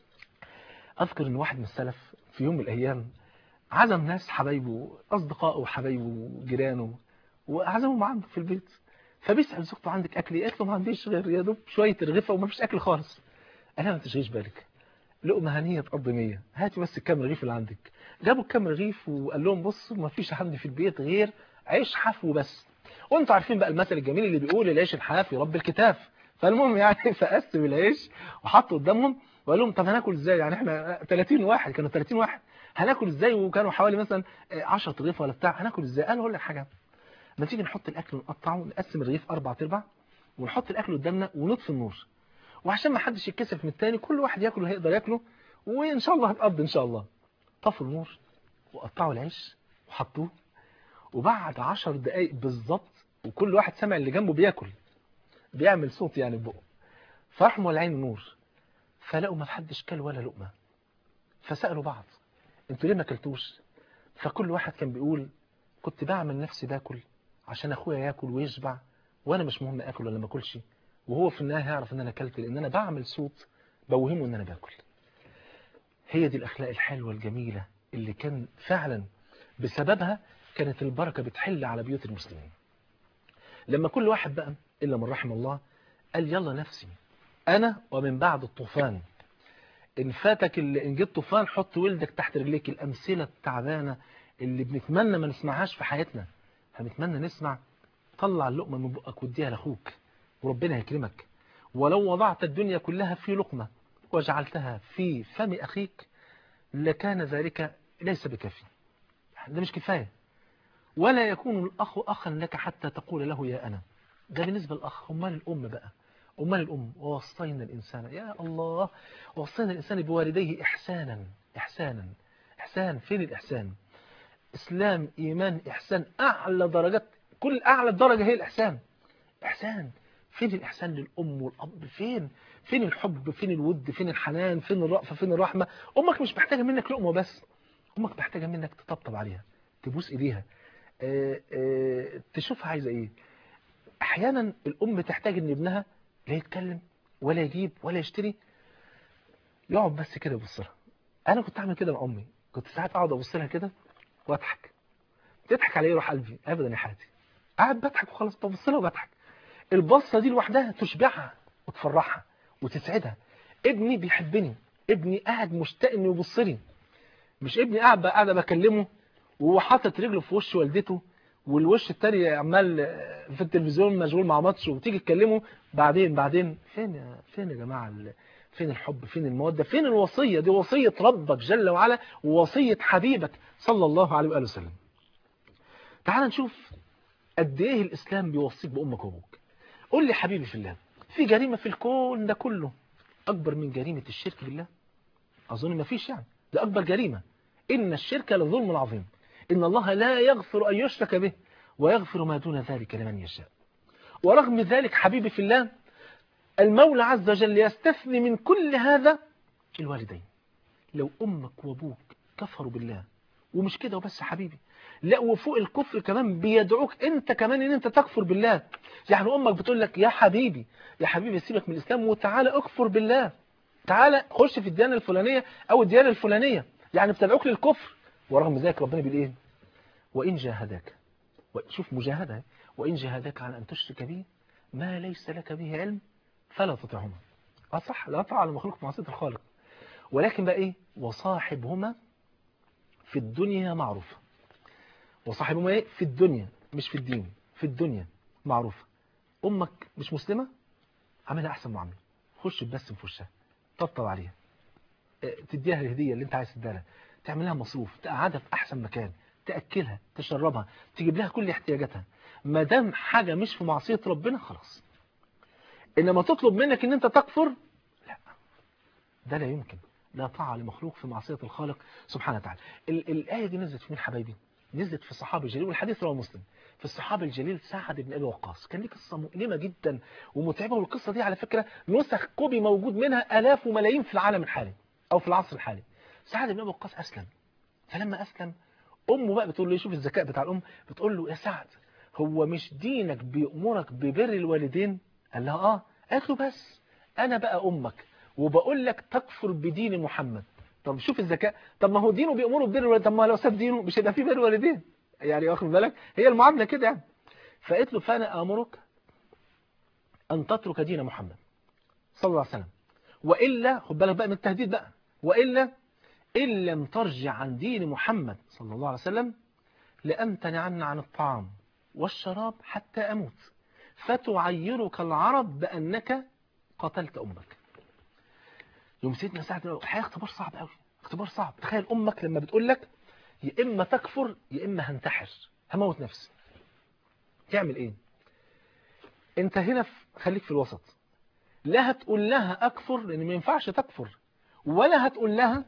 اذكر ان واحد من السلف في يوم من الايام عزم ناس حبايبه اصدقائه وحبايبه وجيرانه وعزمهم عنده في البيت فبيسأل زوجته عندك أكل إيه؟ قالت له ما عنديش غير يا دوب شوية رغيفة وما فيش أكل خالص قال لها ما تشغيش بالك لقمة هنية تقضي مية هاتي بس الكام رغيف اللي عندك جابوا الكام رغيف وقال لهم بصوا ما فيش عندي في البيت غير عيش حاف وبس وانتوا عارفين بقى المثل الجميل اللي بيقول العيش الحاف يربي الكتاف فالمهم يعني فقسم العيش وحطوا قدامهم وقال لهم طب هناكل ازاي يعني احنا 30 واحد كانوا 30 واحد هناكل ازاي وكانوا حوالي مثلا 10 رغيف ولا بتاع هناكل ازاي قال اقول لك حاجه ما تيجي نحط الاكل ونقطعه ونقسم الرغيف اربع ارباع ونحط الاكل قدامنا ونطفي النور وعشان ما حدش يتكسف من التاني كل واحد ياكل اللي هيقدر ياكله وان شاء الله هتقضي ان شاء الله طفوا النور وقطعوا العيش وحطوه وبعد 10 دقايق بالظبط وكل واحد سمع اللي جنبه بياكل بيعمل صوت يعني ببقه فراحوا مولعين النور فلقوا ما حدش كل ولا لقمه فسالوا بعض انتوا ليه ما اكلتوش فكل واحد كان بيقول كنت بعمل نفسي باكل عشان اخويا ياكل ويشبع وانا مش مهم اكل ولا ما اكلش وهو في النهايه هيعرف ان انا اكلت لان انا بعمل صوت بوهمه ان انا باكل هي دي الاخلاق الحلوه الجميله اللي كان فعلا بسببها كانت البركه بتحل على بيوت المسلمين لما كل واحد بقى الا من رحم الله قال يلا نفسي انا ومن بعد الطوفان ان فاتك اللي ان جيت طوفان حط ولدك تحت رجليك الامثله التعبانه اللي بنتمنى ما نسمعهاش في حياتنا هنتمنى نسمع طلع اللقمة من بقك واديها لاخوك وربنا يكرمك ولو وضعت الدنيا كلها في لقمة وجعلتها في فم أخيك لكان ذلك ليس بكافي ده مش كفاية ولا يكون الأخ أخا لك حتى تقول له يا أنا ده بالنسبة للأخ أمال الأم بقى أمال الأم ووصينا الإنسان يا الله ووصينا الإنسان بوالديه إحسانا إحسانا إحسان فين الإحسان إسلام إيمان إحسان أعلى درجات كل أعلى درجة هي الإحسان إحسان فين الإحسان للأم والأب فين فين الحب فين الود فين الحنان فين الرأفة فين الرحمة أمك مش محتاجة منك لقمة بس أمك محتاجة منك تطبطب عليها تبوس إيديها اه اه تشوفها عايزة إيه أحيانا الأم تحتاج إن ابنها لا يتكلم ولا يجيب ولا يشتري يقعد بس كده يبص لها أنا كنت أعمل كده مع أمي كنت ساعات أقعد أبص لها كده وأضحك تضحك على إيه روح قلبي أبدا يا حياتي قاعد بضحك وخلاص ببص لها وبضحك البصة دي لوحدها تشبعها وتفرحها وتسعدها ابني بيحبني ابني قاعد مشتاق انه يبص لي مش ابني قاعد قاعد بكلمه وهو حاطط رجله في وش والدته والوش التاني عمال في التلفزيون مشغول مع ماتش وتيجي تكلمه بعدين بعدين فين يا فين يا جماعه فين الحب فين الموده فين الوصيه دي وصيه ربك جل وعلا ووصيه حبيبك صلى الله عليه واله وسلم تعال نشوف قد ايه الاسلام بيوصيك بامك وابوك قول لي حبيبي في الله في جريمة في الكون ده كله أكبر من جريمة الشرك بالله أظن ما فيش يعني ده أكبر جريمة إن الشرك لظلم عظيم إن الله لا يغفر أن يشرك به ويغفر ما دون ذلك لمن يشاء ورغم ذلك حبيبي في الله المولى عز وجل يستثني من كل هذا الوالدين لو أمك وأبوك كفروا بالله ومش كده وبس حبيبي لا وفوق الكفر كمان بيدعوك انت كمان ان انت تكفر بالله يعني امك بتقول لك يا حبيبي يا حبيبي سيبك من الاسلام وتعالى اكفر بالله تعالى خش في الديانه الفلانيه او الديانه الفلانيه يعني بتدعوك للكفر ورغم ذلك ربنا بيقول ايه وان جاهداك شوف مجاهده وان جاهداك على ان تشرك به ما ليس لك به علم فلا تطعهما اه صح لا طاعه لمخلوق في معصيه الخالق ولكن بقى ايه وصاحبهما في الدنيا معروفه وصاحبهما ايه في الدنيا مش في الدين في الدنيا معروفة امك مش مسلمة عاملها احسن معاملة خش بس في وشها طبطب عليها تديها الهدية اللي انت عايز تديها لها تعمل لها مصروف تقعدها في احسن مكان تاكلها تشربها تجيب لها كل احتياجاتها ما دام حاجة مش في معصية ربنا خلاص انما تطلب منك ان انت تكفر لا ده لا يمكن لا طاعة لمخلوق في معصية الخالق سبحانه وتعالى الآية دي نزلت في مين حبايبي نزلت في الصحابي الجليل والحديث رواه مسلم في الصحابي الجليل سعد بن ابي وقاص كان ليه قصه مؤلمه جدا ومتعبه والقصه دي على فكره نسخ كوبي موجود منها الاف وملايين في العالم الحالي او في العصر الحالي سعد بن ابي وقاص اسلم فلما اسلم امه بقى بتقول له شوف الذكاء بتاع الام بتقول له يا سعد هو مش دينك بيأمرك ببر الوالدين قال لها اه قالت له بس انا بقى امك وبقول لك تكفر بدين محمد طب شوف الذكاء طب ما هو دينه بيأمره ببر الوالدين طب ما لو ساب دينه مش هيبقى فيه بر والدين يعني واخد بالك هي المعامله كده يعني فقالت له فانا امرك ان تترك دين محمد صلى الله عليه وسلم والا خد بالك بقى من التهديد بقى والا ان لم ترجع عن دين محمد صلى الله عليه وسلم لامتنعن عن الطعام والشراب حتى اموت فتعيرك العرب بانك قتلت امك يوم سيدنا سعد الحقيقه اختبار صعب قوي اختبار صعب تخيل امك لما بتقول لك يا اما تكفر يا اما هنتحر هموت نفسي تعمل ايه انت هنا في خليك في الوسط لا هتقول لها اكفر لان ما ينفعش تكفر ولا هتقول لها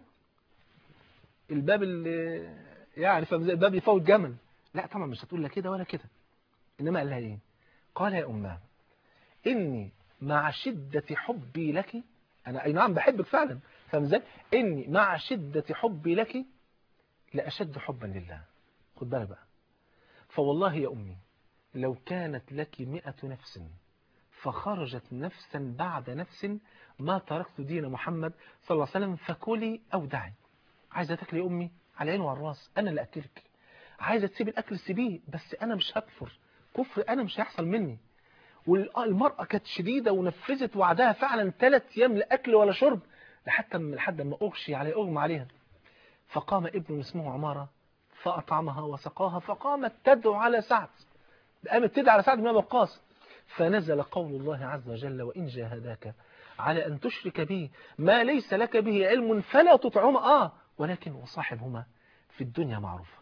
الباب اللي يعني فاهم الباب يفوت جمل لا طبعا مش هتقول لها كده ولا كده انما قال لها ايه قال يا اماه اني مع شدة حبي لك انا اي نعم بحبك فعلا فاهم ازاي اني مع شدة حبي لك لأشد حبا لله خد بالك بقى فوالله يا أمي لو كانت لك مئة نفس فخرجت نفسا بعد نفس ما تركت دين محمد صلى الله عليه وسلم فكلي أو دعي عايزة تاكلي يا أمي على العين وعلى الراس أنا اللي أكلك عايزة تسيب الأكل سيبيه بس أنا مش هكفر كفر أنا مش هيحصل مني والمرأة كانت شديدة ونفذت وعدها فعلا ثلاث أيام لا أكل ولا شرب لحتى لحد ما أغشي عليها أغمى عليها فقام ابن اسمه عمارة فأطعمها وسقاها فقامت تدعو على سعد قامت تدعو على سعد بن أبي وقاص فنزل قول الله عز وجل وإن جاهداك على أن تشرك به ما ليس لك به علم فلا تطعهما آه ولكن وصاحبهما في الدنيا معروفة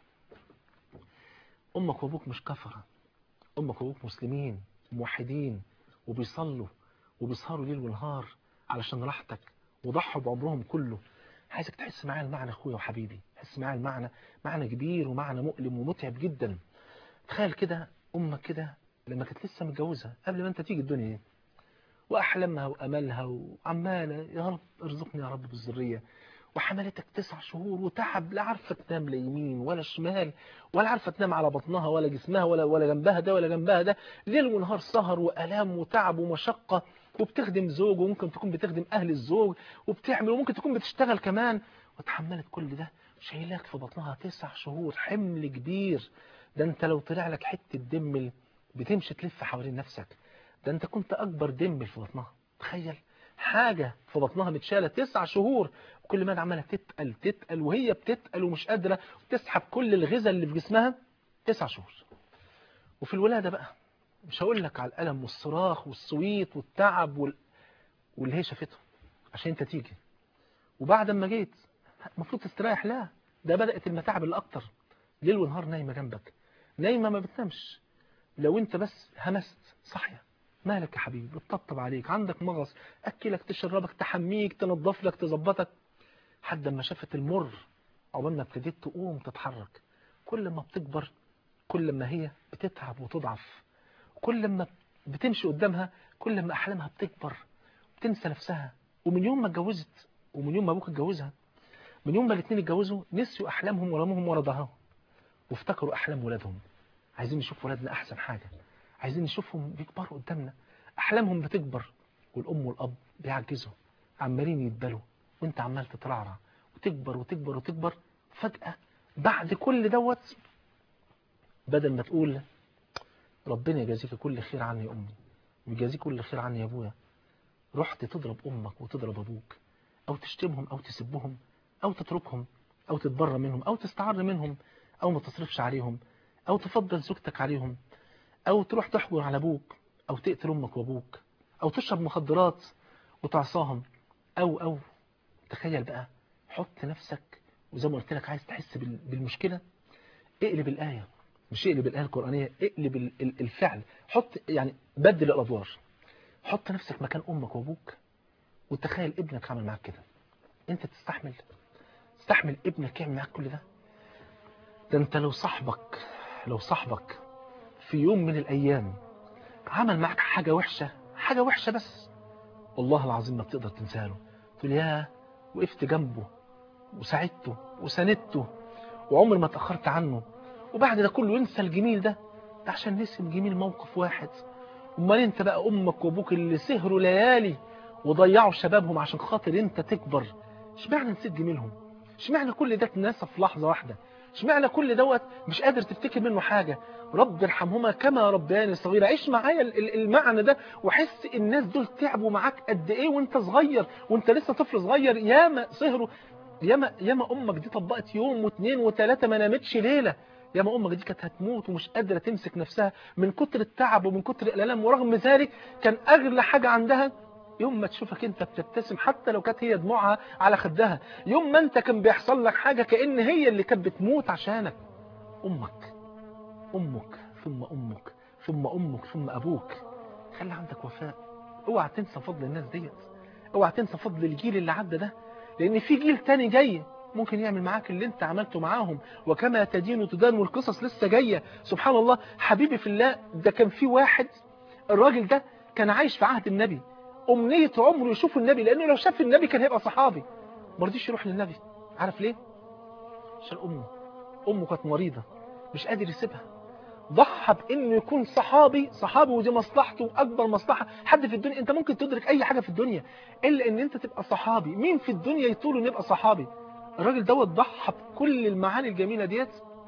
أمك وأبوك مش كفرة أمك وأبوك مسلمين موحدين وبيصلوا وبيسهروا ليل ونهار علشان راحتك وضحوا بعمرهم كله عايزك تحس معايا المعنى اخويا وحبيبي تحس معايا المعنى معنى كبير ومعنى مؤلم ومتعب جدا تخيل كده امك كده لما كانت لسه متجوزه قبل ما انت تيجي الدنيا دي واحلامها واملها وعماله يا رب ارزقني يا رب بالذريه وحملتك تسع شهور وتعب لا عارفه تنام لا يمين ولا شمال ولا عارفه تنام على بطنها ولا جسمها ولا ولا جنبها ده ولا جنبها ده ليل ونهار سهر والام وتعب ومشقه وبتخدم زوج وممكن تكون بتخدم اهل الزوج وبتعمل وممكن تكون بتشتغل كمان وتحملت كل ده شايلاك في بطنها تسع شهور حمل كبير ده انت لو طلع لك حته دم بتمشي تلف حوالين نفسك ده انت كنت اكبر دم في بطنها تخيل حاجة في بطنها متشالة تسع شهور وكل ما عمالة تتقل تتقل وهي بتتقل ومش قادرة وتسحب كل الغذاء اللي في جسمها تسع شهور وفي الولادة بقى مش هقول لك على الألم والصراخ والصويت والتعب وال... واللي هي شافته عشان انت تيجي وبعد ما جيت المفروض تستريح لا ده بدأت المتاعب الأكتر ليل ونهار نايمة جنبك نايمة ما بتنامش لو انت بس همست صحية مالك يا حبيبي بتطبطب عليك عندك مغص أكلك تشربك تحميك تنظف لك تظبطك حد ما شافت المر عقبال ما ابتديت تقوم تتحرك كل ما بتكبر كل ما هي بتتعب وتضعف كل ما بتمشي قدامها كل ما أحلامها بتكبر بتنسى نفسها ومن يوم ما اتجوزت ومن يوم ما أبوك اتجوزها من يوم ما الاثنين اتجوزوا نسيوا أحلامهم ورموهم ورا ظهرهم وافتكروا أحلام ولادهم عايزين نشوف ولادنا أحسن حاجة عايزين نشوفهم بيكبروا قدامنا أحلامهم بتكبر والأم والأب بيعجزوا عمالين يتبلوا وانت عمال تترعرع وتكبر وتكبر وتكبر فجأة بعد كل دوت بدل ما تقول ربنا يجازيك كل خير عني يا أمي ويجازيك كل خير عني يا أبويا رحت تضرب أمك وتضرب أبوك أو تشتمهم أو تسبهم أو تتركهم أو تتبرى منهم أو تستعر منهم أو ما تصرفش عليهم أو تفضل زوجتك عليهم أو تروح تحجر على أبوك أو تقتل أمك وأبوك أو تشرب مخدرات وتعصاهم أو أو تخيل بقى حط نفسك وزي ما قلت لك عايز تحس بالمشكلة اقلب الآية مش اقلب الآية القرآنية اقلب الفعل حط يعني بدل الأدوار حط نفسك مكان أمك وأبوك وتخيل ابنك عمل معاك كده انت تستحمل تستحمل ابنك يعمل معاك كل ده ده انت لو صاحبك لو صاحبك في يوم من الأيام عمل معك حاجة وحشة حاجة وحشة بس والله العظيم ما بتقدر تنساها له تقول يا وقفت جنبه وساعدته وساندته وعمر ما تأخرت عنه وبعد ده كله ينسى الجميل ده ده عشان نسي جميل موقف واحد امال انت بقى امك وابوك اللي سهروا ليالي وضيعوا شبابهم عشان خاطر انت تكبر اشمعنى نسيت جميلهم اشمعنى كل ده اتنسى في لحظة واحدة اشمعنى كل دوت مش قادر تفتكر منه حاجة رب ارحمهما كما ربياني صغيرة عيش معايا المعنى ده وحس الناس دول تعبوا معاك قد ايه وانت صغير وانت لسه طفل صغير ياما سهروا ياما ياما امك دي طبقت يوم واثنين وثلاثة ما نامتش ليلة ياما امك دي كانت هتموت ومش قادرة تمسك نفسها من كتر التعب ومن كتر الالام ورغم ذلك كان اغلى حاجة عندها يوم ما تشوفك انت بتبتسم حتى لو كانت هي دموعها على خدها يوم ما انت كان بيحصل لك حاجة كأن هي اللي كانت بتموت عشانك امك امك ثم امك ثم امك ثم ابوك خلي عندك وفاء اوعى تنسى فضل الناس ديت اوعى تنسى فضل الجيل اللي عدى ده لان في جيل تاني جاي ممكن يعمل معاك اللي انت عملته معاهم وكما تدين تدان والقصص لسه جاية سبحان الله حبيبي في الله ده كان في واحد الراجل ده كان عايش في عهد النبي أمنية عمره يشوف النبي لأنه لو شاف النبي كان هيبقى صحابي ما رضيش يروح للنبي عارف ليه عشان أمه أمه كانت مريضة مش قادر يسيبها ضحى بانه يكون صحابي صحابي ودي مصلحته واكبر مصلحه حد في الدنيا انت ممكن تدرك اي حاجه في الدنيا الا ان انت تبقى صحابي مين في الدنيا يطول انه يبقى صحابي الراجل دوت ضحى بكل المعاني الجميله ديت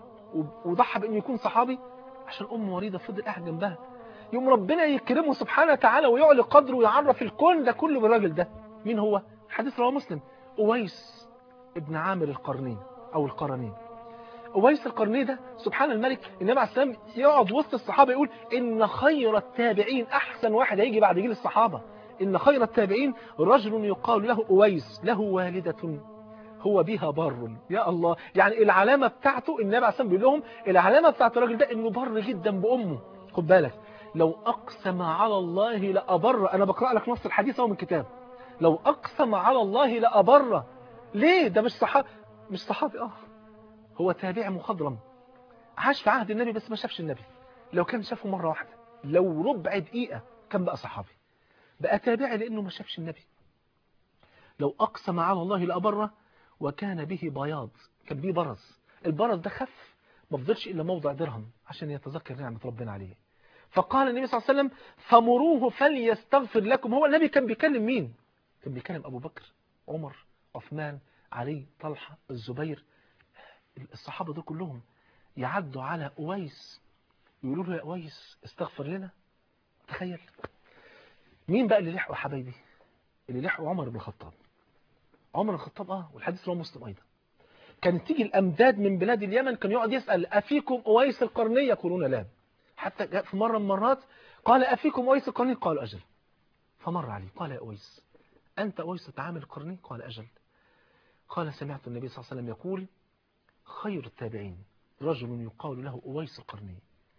وضحى بانه يكون صحابي عشان امه مريضه فضل قاعد جنبها يوم ربنا يكرمه سبحانه وتعالى ويعلي قدره ويعرف الكون ده كله بالراجل ده مين هو حديث رواه مسلم أويس ابن عامر القرنين أو القرنين أويس القرني ده سبحان الملك النبي عليه السلام يقعد وسط الصحابة يقول إن خير التابعين أحسن واحد هيجي بعد جيل الصحابة إن خير التابعين رجل يقال له أويس له والدة هو بها بر يا الله يعني العلامة بتاعته النبي عليه السلام بيقول لهم العلامة بتاعت الراجل ده إنه بر جدا بأمه خد بالك لو أقسم على الله لأبر أنا بقرأ لك نص الحديث أهو من الكتاب لو أقسم على الله لأبر ليه ده مش صحابي مش صحابي اه هو تابع مخضرم عاش في عهد النبي بس ما شافش النبي لو كان شافه مرة واحدة لو ربع دقيقة كان بقى صحابي بقى تابعي لأنه ما شافش النبي لو أقسم على الله لأبره وكان به بياض كان به برز البرز ده خف ما فضلش إلا موضع درهم عشان يتذكر نعمة ربنا عليه فقال النبي صلى الله عليه وسلم فمروه فليستغفر لكم هو النبي كان بيكلم مين كان بيكلم أبو بكر عمر عثمان علي طلحة الزبير الصحابة دول كلهم يعدوا على أويس يقولوا له يا أويس استغفر لنا تخيل مين بقى اللي لحقوا حبايبي اللي لحقوا عمر بن الخطاب عمر بن الخطاب اه والحديث رواه مسلم ايضا كانت تيجي الامداد من بلاد اليمن كان يقعد يسال افيكم اويس القرني يقولون لا حتى جاء في مره من المرات قال افيكم اويس القرني قالوا اجل فمر عليه قال يا اويس انت اويس تعامل القرني قال اجل قال سمعت النبي صلى الله عليه وسلم يقول خير التابعين رجل يقال له اويس القرني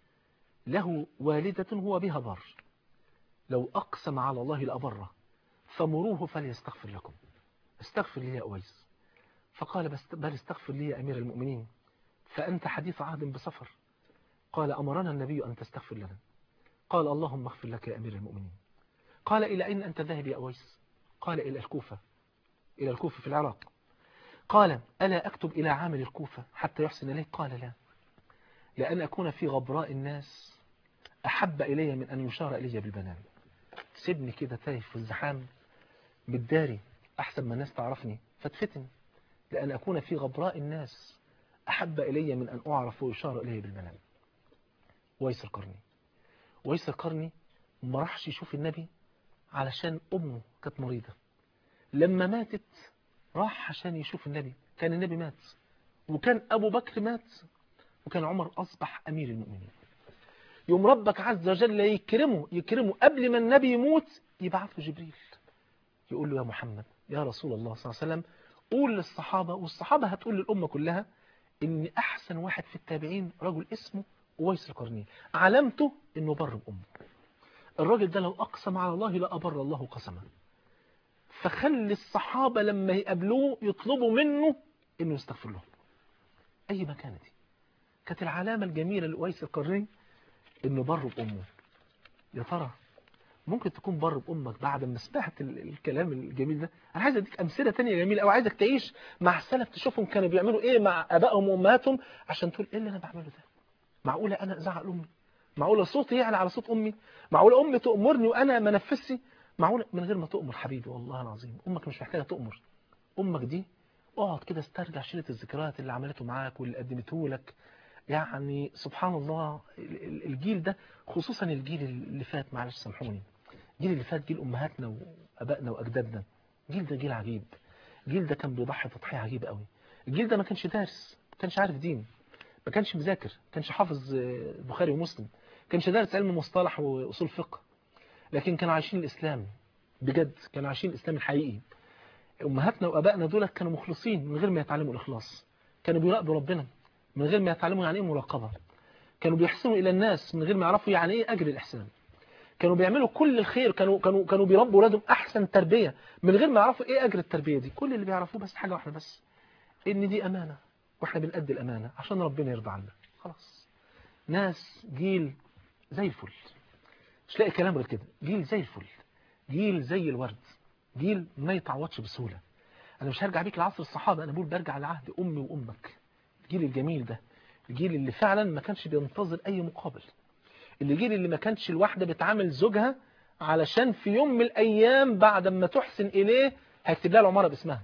له والدة هو بها بر لو أقسم على الله لأبره فمروه فليستغفر لكم استغفر لي يا أويس فقال بس بل استغفر لي يا أمير المؤمنين فأنت حديث عهد بسفر قال أمرنا النبي أن تستغفر لنا قال اللهم اغفر لك يا أمير المؤمنين قال إلى أين أنت ذاهب يا أويس قال إلى الكوفة إلى الكوفة في العراق قال ألا أكتب إلى عامل الكوفة حتى يحسن إليه قال لا لأن أكون في غبراء الناس أحب إلي من أن يشار إلي بالبنان سيبني كده تايه في الزحام بالداري أحسن ما الناس تعرفني فاتفتن لأن أكون في غبراء الناس أحب إلي من أن أعرف ويشار إلي بالمنام ويس القرني ويس القرني ما راحش يشوف النبي علشان أمه كانت مريضة لما ماتت راح عشان يشوف النبي كان النبي مات وكان أبو بكر مات وكان عمر أصبح أمير المؤمنين يوم ربك عز وجل يكرمه يكرمه قبل ما النبي يموت يبعث له جبريل يقول له يا محمد يا رسول الله صلى الله عليه وسلم قول للصحابة والصحابة هتقول للأمة كلها إن أحسن واحد في التابعين رجل اسمه أويس القرني علامته إنه بر بأمه الراجل ده لو أقسم على الله لأبر الله قسمه فخلي الصحابة لما يقابلوه يطلبوا منه إنه يستغفر لهم أي مكانة دي كانت العلامة الجميلة لأويس القرني إنه بر بأمه يا ترى ممكن تكون بر بأمك بعد ما سمعت الكلام الجميل ده أنا عايز أديك أمثلة تانية جميلة أو عايزك تعيش مع السلف تشوفهم كانوا بيعملوا إيه مع أبائهم وأمهاتهم عشان تقول إيه اللي أنا بعمله ده معقولة أنا أزعق أمي معقولة صوتي يعلى على صوت أمي معقولة أمي تأمرني وأنا ما نفسي معقولة من غير ما تأمر حبيبي والله العظيم أمك مش محتاجة تأمر أمك دي اقعد كده استرجع شيلة الذكريات اللي عملته معاك واللي قدمته لك يعني سبحان الله الجيل ده خصوصا الجيل اللي فات معلش سامحوني الجيل اللي فات جيل أمهاتنا وأبائنا وأجدادنا الجيل ده جيل عجيب الجيل ده كان بيضحي تضحية عجيبة قوي الجيل ده ما كانش دارس ما كانش عارف دين ما كانش مذاكر ما كانش حافظ البخاري ومسلم ما كانش دارس علم مصطلح وأصول فقه لكن كانوا عايشين الإسلام بجد كانوا عايشين الإسلام الحقيقي أمهاتنا وأبائنا دول كانوا مخلصين من غير ما يتعلموا الإخلاص كانوا بيراقبوا ربنا من غير ما يتعلموا يعني إيه مراقبة كانوا بيحسنوا إلى الناس من غير ما يعرفوا يعني إيه أجر الإحسان كانوا بيعملوا كل الخير كانوا كانوا كانوا بيربوا اولادهم احسن تربيه من غير ما يعرفوا ايه اجر التربيه دي كل اللي بيعرفوه بس حاجه واحده بس ان دي امانه واحنا بنأدي الامانه عشان ربنا يرضى عنا خلاص ناس جيل زي الفل مش لاقي كلام غير كده جيل زي الفل جيل زي الورد جيل ما يتعوضش بسهوله انا مش هرجع بيك لعصر الصحابه انا بقول برجع لعهد امي وامك الجيل الجميل ده الجيل اللي فعلا ما كانش بينتظر اي مقابل الجيل اللي ما كانش الواحدة بتعامل زوجها علشان في يوم من الأيام بعد ما تحسن إليه هيكتب لها العمارة باسمها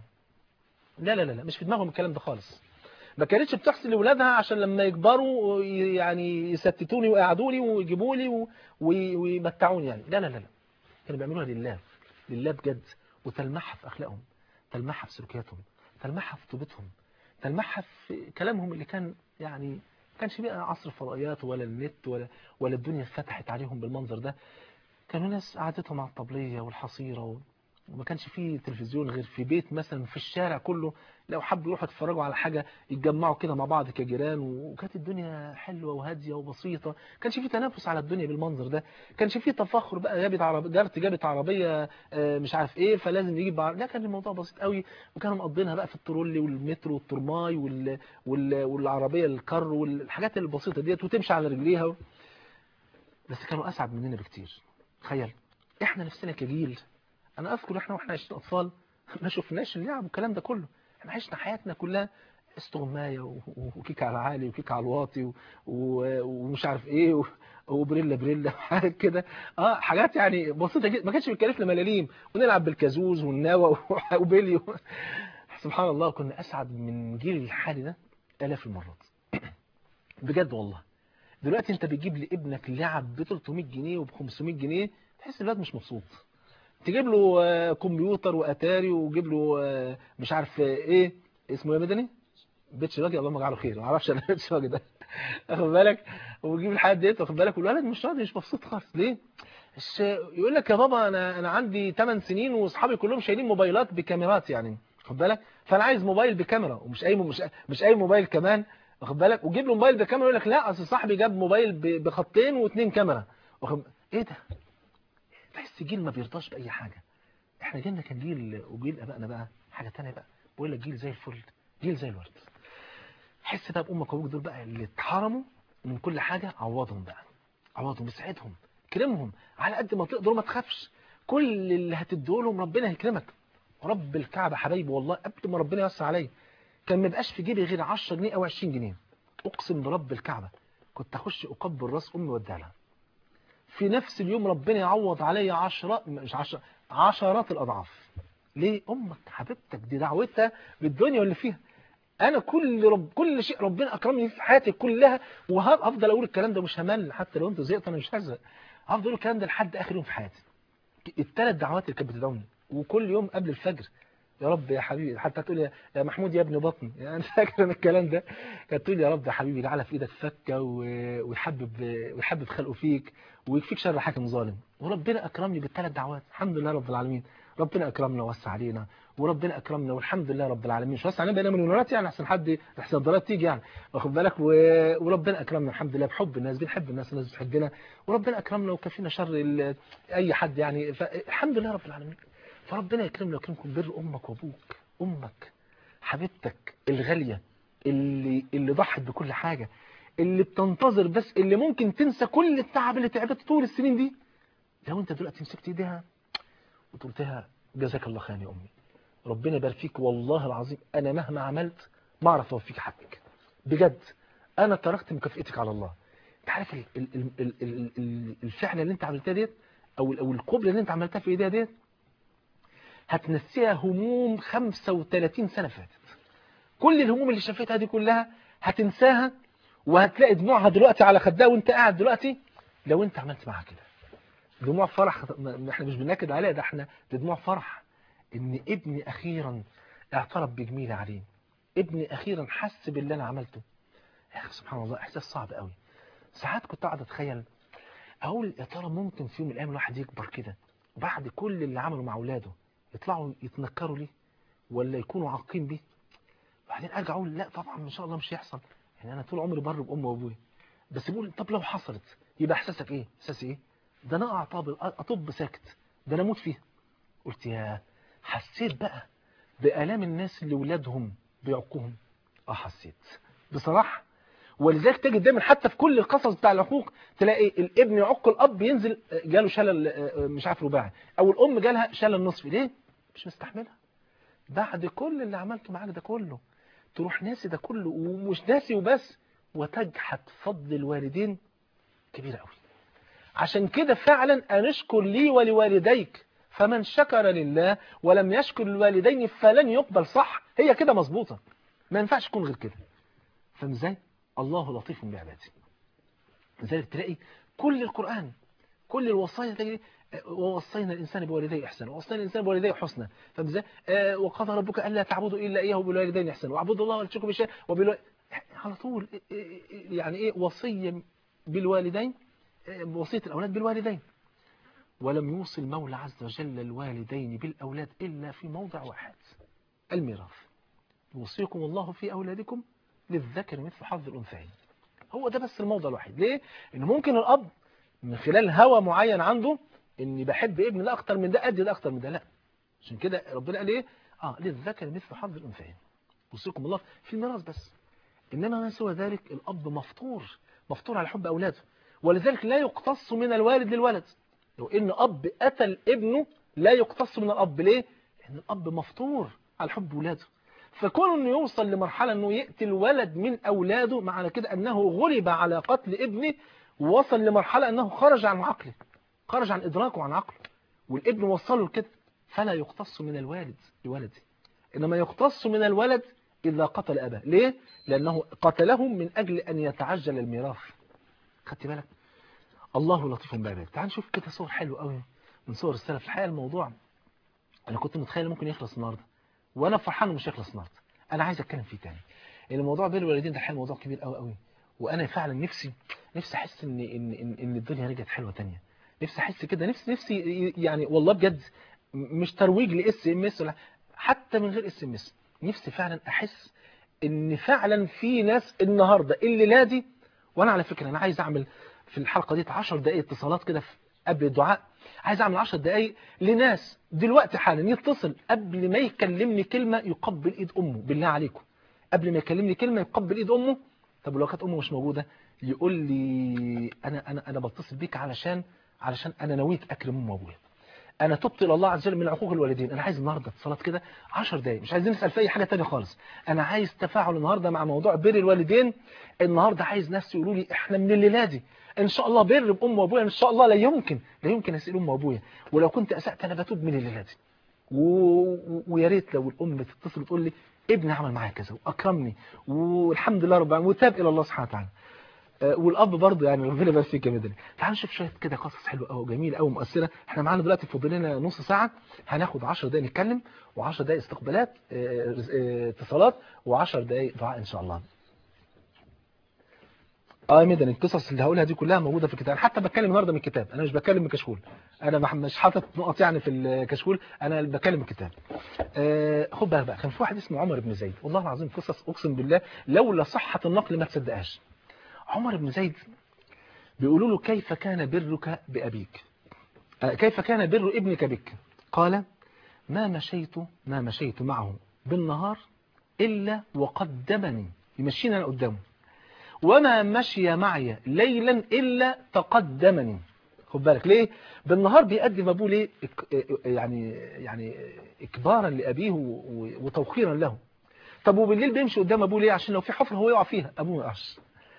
لا لا لا لا مش في دماغهم الكلام ده خالص ما كانتش بتحسن لأولادها عشان لما يكبروا يعني يستتوني ويقعدوا لي ويجيبوا لي ويمتعوني يعني لا لا لا لا كانوا بيعملوها لله لله بجد وتلمحها في أخلاقهم تلمحها في سلوكياتهم تلمحها في طيبتهم تلمحها في كلامهم اللي كان يعني ما كانش بقى عصر الفضائيات ولا النت ولا ولا الدنيا اتفتحت عليهم بالمنظر ده كانوا ناس قعدتهم على الطبلية والحصيرة و... وما كانش فيه تلفزيون غير في بيت مثلا في الشارع كله لو حبوا يروحوا يتفرجوا على حاجة يتجمعوا كده مع بعض كجيران وكانت الدنيا حلوة وهادية وبسيطة كانش فيه تنافس على الدنيا بالمنظر ده كانش فيه تفاخر بقى جابت عربية جارتي جابت عربية مش عارف ايه فلازم يجيب عربية لا كان الموضوع بسيط قوي وكانوا مقضينها بقى في الترولي والمترو والترماي وال... وال... والعربية الكر والحاجات البسيطة ديت وتمشي على رجليها و... بس كانوا اسعد مننا بكتير تخيل احنا نفسنا كجيل انا اذكر احنا واحنا عايشين اطفال ما شفناش اللعب والكلام ده كله احنا عشنا حياتنا كلها استغمايه وكيك على عالي وكيك على الواطي ومش عارف ايه وبريلا بريلا حاجات كده اه حاجات يعني بسيطه جدا ما كانش بيكلفنا ملاليم ونلعب بالكازوز والنوى وبيلي سبحان الله كنا اسعد من جيل الحالي ده الاف المرات بجد والله دلوقتي انت بتجيب لابنك لعب ب 300 جنيه وب 500 جنيه تحس الواد مش مبسوط تجيب له كمبيوتر واتاري وجيب له مش عارف ايه اسمه ايه مدني بيتش باجي اللهم اجعله خير ما اعرفش انا بيتش باجي ده واخد بالك ويجيب الحاجات ديت واخد بالك والولد مش راضي مش مبسوط خالص ليه يقول لك يا بابا انا انا عندي 8 سنين واصحابي كلهم شايلين موبايلات بكاميرات يعني واخد بالك فانا عايز موبايل بكاميرا ومش اي مش مش اي موبايل كمان واخد بالك وجيب له موبايل بكاميرا يقول لك لا اصل صاحبي جاب موبايل بخطين واثنين كاميرا واخد ايه ده تحس جيل ما بيرضاش باي حاجه احنا جيلنا كان جيل وجيل ابائنا بقى حاجه ثانيه بقى بقول لك جيل زي الفل جيل زي الورد حس بقى بامك وابوك دول بقى اللي اتحرموا من كل حاجه عوضهم بقى عوضهم اسعدهم كرمهم على قد ما تقدر ما تخافش كل اللي هتديه لهم ربنا هيكرمك رب الكعبه حبايبي والله قبل ما ربنا يوسع عليا كان ما يبقاش في جيبي غير 10 جنيه او 20 جنيه اقسم برب الكعبه كنت اخش اقبل راس امي واديها لها في نفس اليوم ربنا يعوض عليا عشرات مش عشر عشرات الاضعاف ليه امك حبيبتك دي دعوتها بالدنيا واللي فيها انا كل رب كل شيء ربنا اكرمني في حياتي كلها وهفضل اقول الكلام ده مش همل حتى لو انت زهقت انا مش هزهق هفضل اقول الكلام ده لحد اخر يوم في حياتي الثلاث دعوات اللي كانت بتدعوني وكل يوم قبل الفجر يا رب يا حبيبي حتى تقول يا محمود يا ابن بطني يعني انا فاكر الكلام ده كانت تقول يا رب يا حبيبي جعلها في ايدك فكه ويحبب ويحبب خلقه فيك ويكفيك شر حاكم ظالم وربنا اكرمني بالثلاث دعوات الحمد لله رب العالمين ربنا اكرمنا ووسع علينا وربنا اكرمنا والحمد لله رب العالمين مش وسع علينا بقينا مليونيرات يعني احسن حد احسن الضرائب تيجي يعني واخد بالك و... وربنا اكرمنا الحمد لله بحب الناس بنحب الناس الناس بتحبنا وربنا اكرمنا وكفينا شر ال... اي حد يعني فالحمد لله رب العالمين فربنا يكرمنا ويكرمكم بر امك وابوك امك حبيبتك الغاليه اللي اللي ضحت بكل حاجه اللي بتنتظر بس اللي ممكن تنسى كل التعب اللي تعبت طول السنين دي لو انت دلوقتي مسكت ايديها وقلت لها جزاك الله خير يا امي ربنا يبارك فيك والله العظيم انا مهما عملت ما اعرف اوفيك حقك بجد انا تركت مكافئتك على الله انت عارف ال ال ال ال ال ال الفعل اللي انت عملتها ديت او او القبله اللي انت عملتها في ايديها ديت هتنسيها هموم 35 سنه فاتت كل الهموم اللي شافتها دي كلها هتنساها وهتلاقي دموعها دلوقتي على خدها وانت قاعد دلوقتي لو انت عملت معاها كده دموع فرح احنا مش بننكد عليها ده احنا دي دموع فرح ان ابني اخيرا اعترف بجميلي عليه ابني اخيرا حس باللي انا عملته يا اخي سبحان الله احساس صعب قوي ساعات كنت قاعد اتخيل اقول يا ترى ممكن في يوم من الايام الواحد يكبر كده بعد كل اللي عمله مع اولاده يطلعوا يتنكروا ليه ولا يكونوا عاقين بيه بعدين ارجع اقول لا طبعا ان شاء الله مش هيحصل يعني انا طول عمري بر بامي وابويا بس بقول طب لو حصلت يبقى احساسك ايه احساسي ايه ده انا اقع طب اطب ساكت ده انا اموت فيها قلت يا حسيت بقى بآلام الناس اللي ولادهم بيعقوهم اه حسيت بصراحة ولذلك تجد دايما حتى في كل القصص بتاع العقوق تلاقي الابن يعق الاب ينزل جاله شلل مش عارف رباعي او الام جالها شلل نصفي ليه مش مستحملها بعد كل اللي عملته معاك ده كله تروح ناسي ده كله ومش ناسي وبس وتجحد فضل الوالدين كبير قوي عشان كده فعلا أنشكر لي ولوالديك فمن شكر لله ولم يشكر الوالدين فلن يقبل صح هي كده مظبوطة ما ينفعش تكون غير كده فاهم ازاي الله لطيف بعباده لذلك تلاقي كل القرآن كل الوصايا تجري ووصينا الإنسان بوالديه إحسانا ووصينا الإنسان بوالديه حسنا فاهم ازاي آه، وقضى ربك ألا تعبدوا إلا إياه وبالوالدين إحسانا واعبدوا الله ولا تشركوا به شيئا وبالو... على طول إيه- إيه- يعني إيه وصية بالوالدين آه، وصية الأولاد بالوالدين ولم يوصي المولى عز وجل الوالدين بالأولاد إلا في موضع واحد الميراث يوصيكم الله في أولادكم للذكر مثل حظ الأنثيين هو ده بس الموضع الوحيد ليه؟ إن ممكن الأب من خلال هوى معين عنده إني بحب ابني ده أكتر من ده أدي ده أكتر من ده لا عشان كده ربنا قال إيه؟ آه للذكر مثل حظ الأنثيين يوصيكم الله في الميراث بس إنما ما سوى ذلك الأب مفطور مفطور على حب أولاده ولذلك لا يقتص من الوالد للولد لو إن أب قتل ابنه لا يقتص من الأب ليه؟ لأن الأب مفطور على حب أولاده فكون انه يوصل لمرحلة انه يقتل ولد من اولاده معنى كده انه غلب على قتل ابنه ووصل لمرحلة انه خرج عن عقله خرج عن ادراكه وعن عقله والابن وصله لكده فلا يقتص من الوالد لولده انما يقتص من الولد اذا قتل اباه ليه لانه قتله من اجل ان يتعجل الميراث خدت بالك الله لطيف بعباده تعال نشوف كده صور حلوه قوي من صور السلف الحقيقه الموضوع انا كنت متخيل ممكن يخلص النهارده وانا فرحان انه مش هيخلص النهارده انا عايز اتكلم فيه تاني الموضوع بين الوالدين ده حقيقة موضوع كبير قوي قوي وانا فعلا نفسي نفسي احس ان ان ان, إن الدنيا رجعت حلوه تانية نفسي احس كده نفسي نفسي يعني والله بجد مش ترويج لاس ام اس ولا حتى من غير اس ام اس نفسي فعلا احس ان فعلا في ناس النهارده الليله دي وانا على فكره انا عايز اعمل في الحلقه دي 10 دقائق اتصالات كده في- قبل الدعاء عايز اعمل 10 دقائق لناس دلوقتي حالا يتصل قبل ما يكلمني كلمه يقبل ايد امه بالله عليكم قبل ما يكلمني كلمه يقبل ايد امه طب لو كانت امه مش موجوده يقول لي انا انا انا بتصل بيك علشان علشان انا نويت اكرم ام وابويا انا تبت الى الله عز وجل من عقوق الوالدين انا عايز النهارده اتصالات كده 10 دقايق مش عايزين نسال في اي حاجه تانية خالص انا عايز تفاعل النهارده مع موضوع بر الوالدين النهارده عايز ناس يقولوا لي احنا من الليله دي ان شاء الله بر بام وابويا ان شاء الله لا يمكن لا يمكن اسال ام وابويا ولو كنت اسات انا بتوب من الليله دي و- و- ويا ريت لو الام تتصل وتقول لي ابني عمل معايا كذا واكرمني والحمد لله رب العالمين وتاب الى الله سبحانه وتعالى آه، والاب برضه يعني ربنا يبارك فيك يا مدني تعال نشوف شويه كده قصص حلوه قوي جميله قوي مؤثره احنا معانا دلوقتي فاضل لنا نص ساعه هناخد 10 دقائق نتكلم و10 دقائق استقبالات آه، آه، اتصالات و10 دقائق دعاء ان شاء الله اه يا مدني القصص اللي هقولها دي كلها موجوده في الكتاب حتى بتكلم النهارده من الكتاب انا مش بتكلم من كشكول انا مح- مش حاطط نقط يعني في الكشكول انا بتكلم من الكتاب آه خد بالك بقى كان في واحد اسمه عمر بن زيد والله العظيم قصص اقسم بالله لولا صحه النقل ما تصدقهاش عمر بن زيد بيقولوا له كيف كان برك بأبيك آه، كيف كان بر ابنك بك قال ما مشيت ما مشيت معه بالنهار إلا وقدمني يمشينا أنا قدامه وما مشي معي ليلا إلا تقدمني خد بالك ليه بالنهار بيقدم أبوه ليه إك- يعني يعني إكبارا لأبيه و- وتوقيرا له طب وبالليل بيمشي قدام أبوه ليه عشان لو في حفرة هو يقع فيها أبوه ما يقعش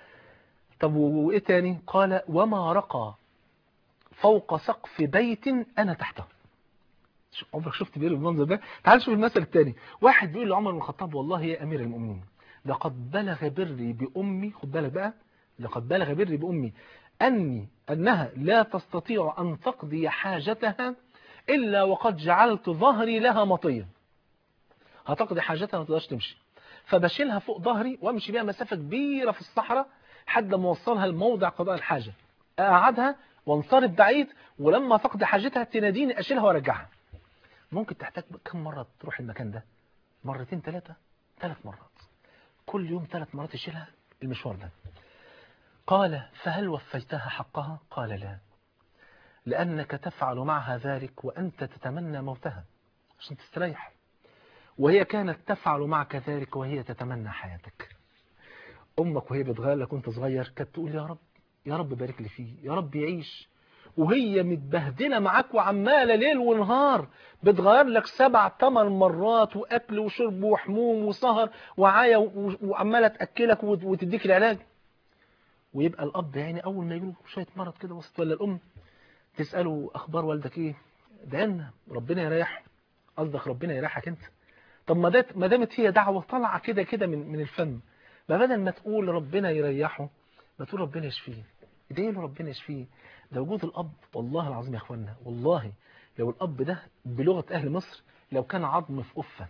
طب وايه تاني قال وما رقى فوق سقف بيت انا تحته شو- عمرك شفت بيقول المنظر ده تعال شوف المثل الثاني واحد بيقول لعمر بن الخطاب والله يا امير المؤمنين لقد بلغ بري بامي خد بالك بقى لقد بلغ بري بامي اني انها لا تستطيع ان تقضي حاجتها الا وقد جعلت ظهري لها مطيا هتقضي حاجتها ما تقدرش تمشي فبشيلها فوق ظهري وامشي بيها مسافه كبيره في الصحراء حد ما اوصلها لموضع قضاء الحاجه اقعدها وانصرف بعيد ولما تقضي حاجتها تناديني اشيلها وارجعها ممكن تحتاج كم مره تروح المكان ده مرتين ثلاثه ثلاث مرات كل يوم ثلاث مرات تشيلها المشوار ده قال فهل وفيتها حقها قال لا لأنك تفعل معها ذلك وأنت تتمنى موتها عشان تستريح وهي كانت تفعل معك ذلك وهي تتمنى حياتك أمك وهي بتغير لك وانت صغير كانت تقول يا رب يا رب بارك لي فيه يا رب يعيش وهي متبهدلة معاك وعمالة ليل ونهار بتغير لك سبع ثمان مرات وأكل وشرب وحموم وسهر وعاية و- وعمالة تأكلك وت- وتديك العلاج ويبقى الأب يعني أول ما يجيله شوية مرض كده وسط ولا الأم تسأله أخبار والدك إيه ده لنا ربنا يريحه قصدك ربنا يريحك أنت طب ما دامت ما دامت هي دعوة طالعة كده كده من من الفم ما بدل ما تقول ربنا يريحه ما تقول ربنا يشفيه ادعي له ربنا يشفيه ده وجود الأب والله العظيم يا أخوانا والله لو الأب ده بلغة أهل مصر لو كان عظم في أفة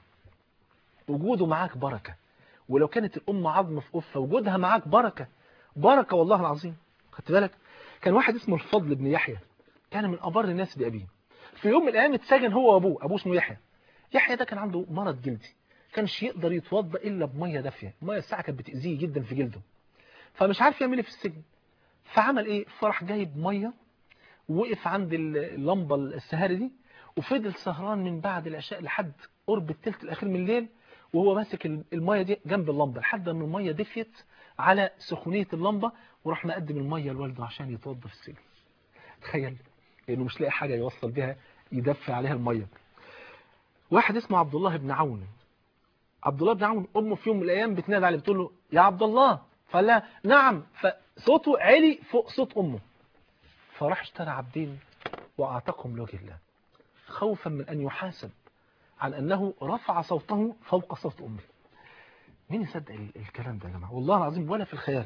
وجوده معاك بركة ولو كانت الأم عظم في أفة وجودها معاك بركة بركة والله العظيم خدت بالك كان واحد اسمه الفضل بن يحيى كان من أبر الناس بأبيه في يوم من الأيام اتسجن هو وأبوه أبوه اسمه يحيى يحيى ده كان عنده مرض جلدي كانش يقدر يتوضا إلا بمية دافية المية الساعة كانت بتأذيه جدا في جلده فمش عارف يعمل ايه في السجن فعمل ايه فراح جايب مية وقف عند اللمبة السهاري دي وفضل سهران من بعد العشاء لحد قرب الثلث الأخير من الليل وهو ماسك المية دي جنب اللمبة لحد ما المية دفيت على سخونية اللمبة وراح مقدم المية لوالده عشان يتوضى في السجن تخيل لأنه مش لاقي حاجة يوصل بها يدفع عليها المية واحد اسمه عبد الله بن عون عبد الله بن عون أمه في يوم من الأيام بتنادي عليه بتقول له يا عبد الله فقال لها نعم فصوته عالي فوق صوت أمه فراح اشترى عبدين وأعتقهم لوجه الله خوفا من أن يحاسب عن أنه رفع صوته فوق صوت أمه مين يصدق الكلام ده يا جماعة والله العظيم ولا في الخيال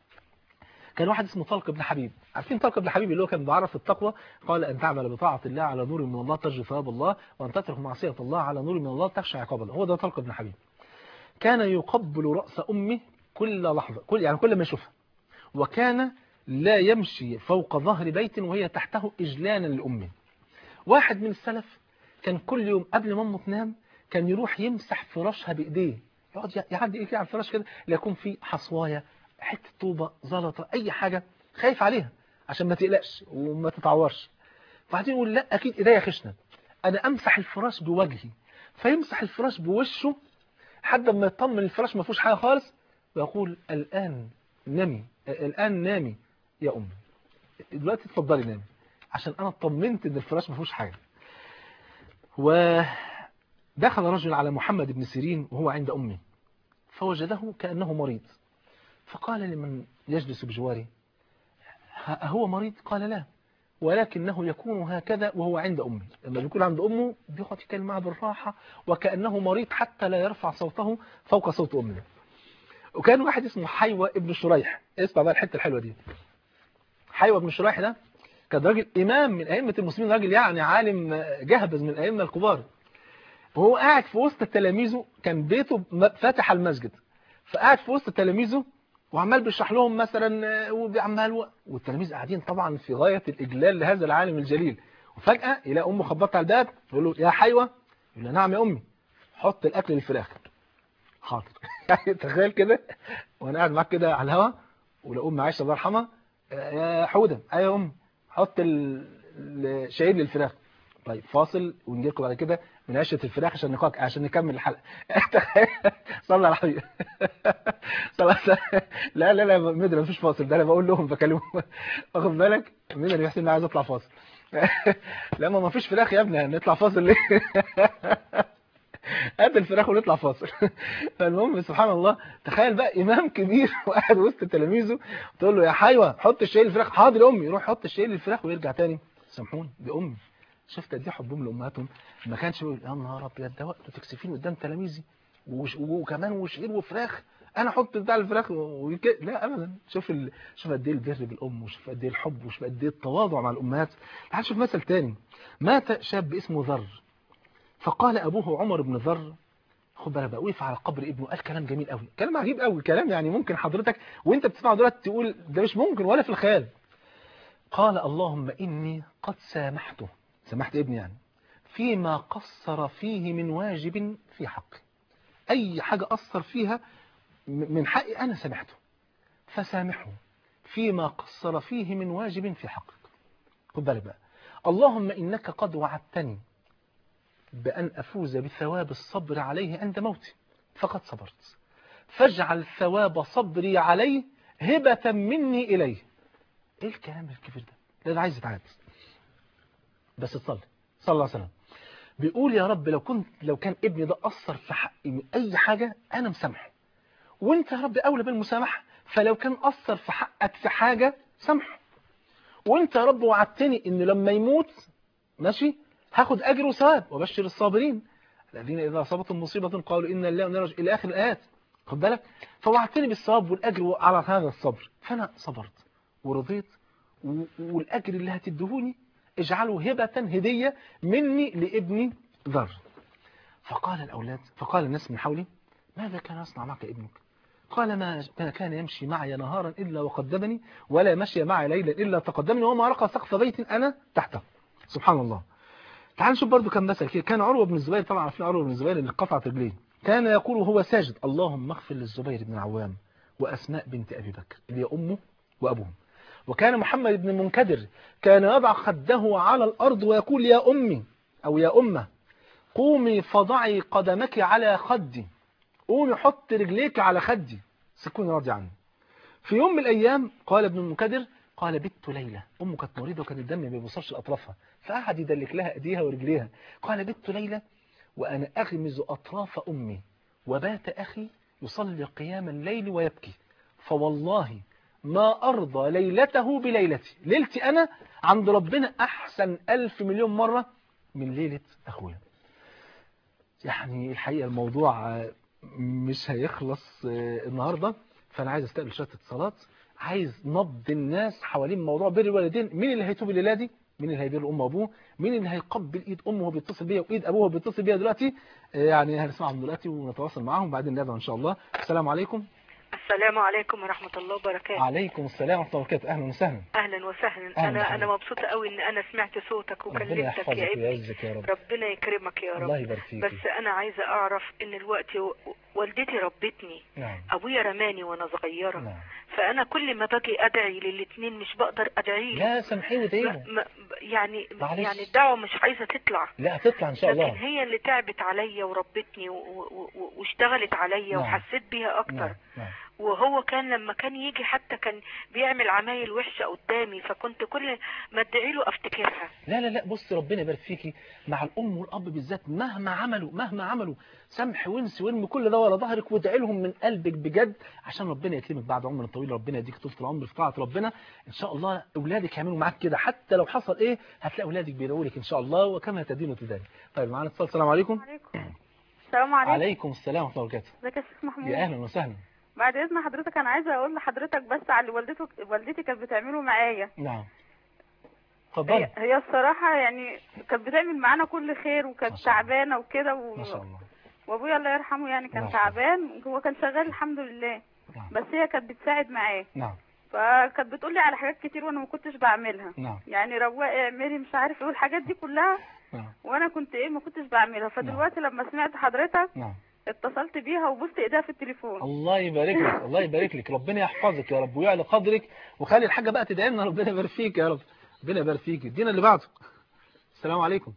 كان واحد اسمه طلق بن حبيب عارفين طلق بن حبيب اللي هو كان بعرف التقوى قال أن تعمل بطاعة الله على نور من الله ترجو ثواب الله وأن تترك معصية الله على نور من الله تخشى عقاب الله هو ده طلق بن حبيب كان يقبل رأس أمه كل لحظة كل يعني كل ما يشوفها وكان لا يمشي فوق ظهر بيت وهي تحته إجلالا لأمه واحد من السلف كان كل يوم قبل ما امه تنام كان يروح يمسح فراشها بإيديه يقعد يعدي ايه كده على الفراش كده يكون في حصوايه حته طوبه زلطه اي حاجه خايف عليها عشان ما تقلقش وما تتعورش بعدين يقول لا اكيد ايديا خشنه انا امسح الفراش بوجهي فيمسح الفراش بوشه لحد ما يطمن الفراش ما فيهوش حاجه خالص ويقول الان نامي الان نامي يا امي دلوقتي اتفضلي نامي عشان انا اطمنت ان الفراش ما فيهوش حاجه ودخل رجل على محمد بن سيرين وهو عند امه فوجده كانه مريض فقال لمن يجلس بجواره هو مريض قال لا ولكنه يكون هكذا وهو عند أمه لما بيكون عند أمه بيقعد يتكلم معها بالراحة وكأنه مريض حتى لا يرفع صوته فوق صوت أمه وكان واحد اسمه حيوة ابن شريح اسمع بقى الحتة الحلوة دي حيوة ابن شريح ده كان راجل إمام من أئمة المسلمين راجل يعني عالم جهبذ من الأئمة الكبار وهو قاعد في وسط تلاميذه كان بيته فاتح المسجد فقاعد في وسط تلاميذه وعمال بيشرح لهم مثلا وبيعمل والتلاميذ قاعدين طبعا في غاية الإجلال لهذا العالم الجليل وفجأة يلاقي أمه خبطت على الباب يقول له يا حيوة يقول له نعم يا أمي حط الأكل للفراخ حاضر يعني تخيل كده وأنا قاعد معاك كده على الهوا ولو أم عايشة الله يرحمها يا حودة أيوة يا أم حط الشعير للفراخ طيب فاصل ونجي لكم بعد كده من عشة الفراخ عشان نقاك عشان نكمل الحلقة صلى على الحبيب صلى لا لا لا مدري مفيش فاصل ده انا بقول لهم بكلمهم واخد بالك مدري يحسن عايز اطلع فاصل لا ما مفيش فراخ يا ابني نطلع فاصل ليه هات الفراخ ونطلع فاصل فالمهم سبحان الله تخيل بقى امام كبير وقاعد وسط تلاميذه تقول له يا حيوه حط الشاي الفراخ حاضر يا امي يروح يحط الشاي الفراخ ويرجع تاني سامحوني دي امي شفت قد ايه حبهم لامهاتهم ما كانش يقول يا نهار ابيض ده وقت تكسفين قدام تلاميذي وش وكمان وشعير وفراخ انا احط بتاع الفراخ ويك... لا ابدا شوف ال... شوف قد ايه البر بالام وشوف قد ايه الحب وشوف قد ايه التواضع مع الامهات تعال شوف مثل تاني مات شاب اسمه ذر فقال ابوه عمر بن ذر خد بالك بقى وقف على قبر ابنه قال كلام جميل قوي كلام عجيب قوي كلام يعني ممكن حضرتك وانت بتسمعه دلوقتي تقول ده مش ممكن ولا في الخيال قال اللهم اني قد سامحته سمحت ابني يعني فيما قصر فيه من واجب في حقي أي حاجة أثر فيها من حقي أنا سامحته فسامحه فيما قصر فيه من واجب في حقك خد بالك بقى اللهم إنك قد وعدتني بأن أفوز بثواب الصبر عليه عند موتي فقد صبرت فاجعل ثواب صبري عليه هبة مني إليه إيه الكلام الكبير ده لا ده عايز يتعاد بس تصلي صلى الله عليه وسلم بيقول يا رب لو كنت لو كان ابني ده أثر في حقي من أي حاجة أنا مسامحه وانت يا رب أولى بالمسامحة فلو كان أثر في حقك في حاجة سامحه وانت يا رب وعدتني ان لما يموت ماشي هاخد أجر وثواب وبشر الصابرين الذين إذا أصابتهم مصيبة قالوا إن الله ونرج إلى آخر الآيات خد بالك فوعدتني بالثواب والأجر على هذا الصبر فأنا صبرت ورضيت و- والاجر اللي هتدهوني اجعله هبة هدية مني لابني ذر فقال الأولاد فقال الناس من حولي ماذا كان يصنع معك ابنك قال ما ما كان يمشي معي نهارا إلا وقدمني ولا مشي معي ليلا إلا تقدمني وما رقى سقف بيت أنا تحته سبحان الله تعال نشوف برضو كم مثل كده كان عروة بن الزبير طبعا عارفين عروة بن الزبير اللي قطعت رجليه كان يقول وهو ساجد اللهم اغفر للزبير بن العوام وأسماء بنت أبي بكر اللي هي أمه وأبوه وكان محمد بن المنكدر كان يضع خده على الأرض ويقول يا أمي أو يا أمه قومي فضعي قدمك على خدي قومي حط رجليك على خدي سكون راضي عني في يوم من الأيام قال ابن المنكدر قال بت ليلى أمه كانت مريضة وكان الدم ما بيوصلش لأطرافها فقعد يدلك لها أيديها ورجليها قال بت ليلى وأنا أغمز أطراف أمي وبات أخي يصلي قيام الليل ويبكي فوالله ما أرضى ليلته بليلتي ليلتي أنا عند ربنا أحسن ألف مليون مرة من ليلة أخويا يعني الحقيقة الموضوع آه، مش هيخلص آه، النهاردة فأنا عايز استقبل شوية اتصالات عايز نبض الناس حوالين موضوع بر الوالدين مين اللي هيتوب الليلة دي مين اللي هيبر أمه وأبوه مين اللي هيقبل إيد أمه وهو بيتصل بيها وإيد أبوه وهو بيتصل بيها دلوقتي آه، يعني هنسمعهم دلوقتي ونتواصل معاهم بعدين ندعو إن شاء الله السلام عليكم السلام عليكم ورحمة الله وبركاته عليكم السلام ورحمة الله وبركاته أهلا وسهلا أهلا وسهلا أهلا أنا وسهلا. أنا مبسوطة قوي إن أنا سمعت صوتك ربنا وكلمتك يحفظك يا ابني ويعزك يا رب ربنا يكرمك يا الله رب يبارك فيك بس أنا عايزة أعرف إن الوقت و- والدتي ربتني نعم أبويا رماني وأنا صغيرة نعم فأنا كل ما باجي أدعي للاتنين مش بقدر أدعي لا سامحيه وادعي له ما- ما- يعني معلش. يعني الدعوة مش عايزة تطلع لا هتطلع ان شاء لكن الله هي اللي تعبت عليا وربتني و- و- و- واشتغلت عليا نعم. وحسيت بيها أكتر نعم نعم وهو كان لما كان يجي حتى كان بيعمل عمايل وحشة قدامي فكنت كل ما ادعي له افتكرها لا لا لا بص ربنا يبارك فيكي مع الام والاب بالذات مهما عملوا مهما عملوا سامح وانسي وارمي كل ده ورا ظهرك وادعي لهم من قلبك بجد عشان ربنا يكرمك بعد عمر طويل ربنا يديك طول العمر في طاعه ربنا ان شاء الله اولادك يعملوا معاك كده حتى لو حصل ايه هتلاقي اولادك بيدعوا لك ان شاء الله وكما تدين تدان طيب معانا اتصال السلام عليكم عليكم السلام عليكم عليكم السلام ورحمه الله وبركاته ازيك يا شيخ محمود يا اهلا وسهلا بعد اذن حضرتك انا عايزه اقول لحضرتك بس على اللي والدته والدتي كانت بتعمله معايا نعم هي, اتفضلي هي الصراحه يعني كانت بتعمل معانا كل خير ما وكانت شاء الله. تعبانه وكده و... ما شاء الله وابويا الله يرحمه يعني كان الله يرحمه. تعبان هو كان شغال الحمد لله نعم بس هي كانت بتساعد معاه نعم فكانت بتقول لي على حاجات كتير وانا ما كنتش بعملها نعم يعني رواقي اعملي مش عارف ايه والحاجات دي كلها نعم وانا كنت ايه ما كنتش بعملها فدلوقتي لما سمعت حضرتك نعم اتصلت بيها وبوست ايديها في التليفون الله يبارك لك الله يبارك لك ربنا يحفظك يا رب ويعلى قدرك وخلي الحاجه بقى تدعي لنا ربنا يبارك فيك يا رب ربنا يبارك فيك ادينا اللي بعده السلام عليكم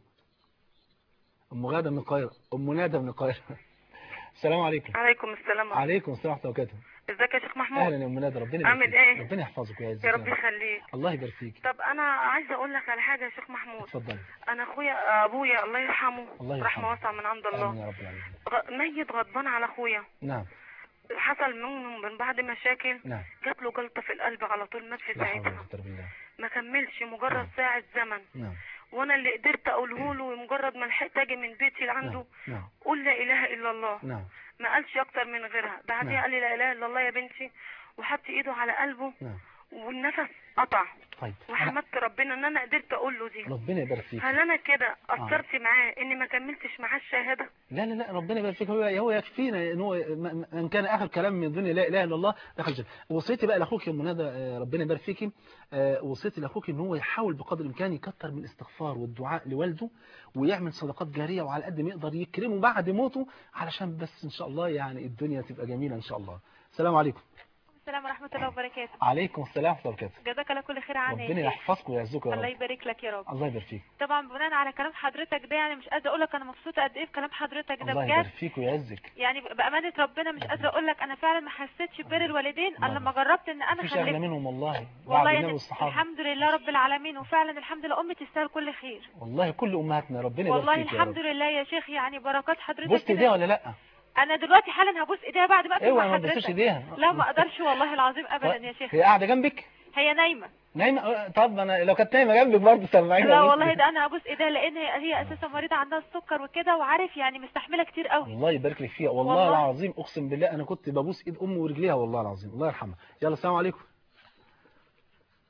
ام غاده من القاهره ام نادى من القاهره السلام عليكم عليكم السلام عليكم السلام ورحمه الله وبركاته ازيك يا شيخ محمود اهلا يا ام نادى ربنا يبارك عامل فيك ايه؟ ربنا يحفظك ويعزك يا يا رب رب يخليك الله يبارك فيك طب انا عايزه اقول لك على حاجه يا شيخ محمود اتفضلي انا اخويا ابويا الله يرحمه الله رحمه يرحمه. واسعه من عند امين الله يا رب العالمين غ- ميت غضبان على اخويا نعم حصل منه من بعد مشاكل نعم جات له جلطه في القلب على طول مات في لا حول ولا ساعتها قوه الا بالله ما كملش مجرد نعم. ساعه زمن نعم وانا اللي قدرت اقوله له مجرد ما لحقت اجي من بيتي نعم لعنده نعم قول لا اله الا الله نعم ما قالش اكتر من غيرها بعدها نعم. قال لي لا اله الا الله يا بنتي وحط ايده على قلبه نعم والنفس قطع طيب أنا- وحمدت ربنا ان انا قدرت اقول له دي ربنا يبارك فيك هل انا كده قصرت معاه اني ما كملتش معاه الشهاده لا لا لا ربنا يبارك فيك هو هو يكفينا ان هو م- ان كان اخر كلام من دون لا اله الا الله دخل الجنه وصيتي بقى لاخوك يا ام ندى آه، ربنا يبارك فيكي آه، وصيتي لاخوك ان هو يحاول بقدر الامكان يكتر من الاستغفار والدعاء لوالده ويعمل صدقات جاريه وعلى قد ما يقدر يكرمه بعد موته علشان بس ان شاء الله يعني الدنيا تبقى جميله ان شاء الله السلام عليكم السلام ورحمة الله وبركاته عليكم السلام ورحمه الله وبركاته جزاك الله كل خير عني ربنا يحفظكم ويعزكم يا الله رب يبارك لك يا رب الله يبارك فيك طبعا بناء على كلام حضرتك ده يعني مش قادرة اقول لك انا مبسوطة قد ايه بكلام حضرتك ده الله يبارك بجد فيك ويعزك يعني بأمانة ربنا مش قادرة اقول لك انا فعلا ما حسيتش ببر الوالدين الا الله. لما جربت ان انا مفيش اغلى خلفت منهم والله بعد والله النبي يعني والصحابه الحمد لله رب العالمين وفعلا الحمد لله امي تستاهل كل خير والله كل امهاتنا ربنا يبارك والله فيك يا رب الحمد لله يا شيخ يعني بركات حضرتك بوست ايديها كده ولا لا انا دلوقتي حالا هبوس ايديها بعد ما اقفل اوعى مع ما تبوسيش حضرتك ايديها لا ما اقدرش والله العظيم ابدا يا شيخ هي قاعده جنبك هي نايمة نايمه طب انا لو كانت نايمه جنبك برضه سمعيني لا والله ده انا ابوس ايديها لان هي هي اساسا مريضه عندها السكر وكده وعارف يعني مستحمله كتير قوي الله يبارك لك فيها والله, والله. العظيم اقسم بالله انا كنت ببوس ايد امي ورجليها والله العظيم الله يرحمها يلا السلام عليكم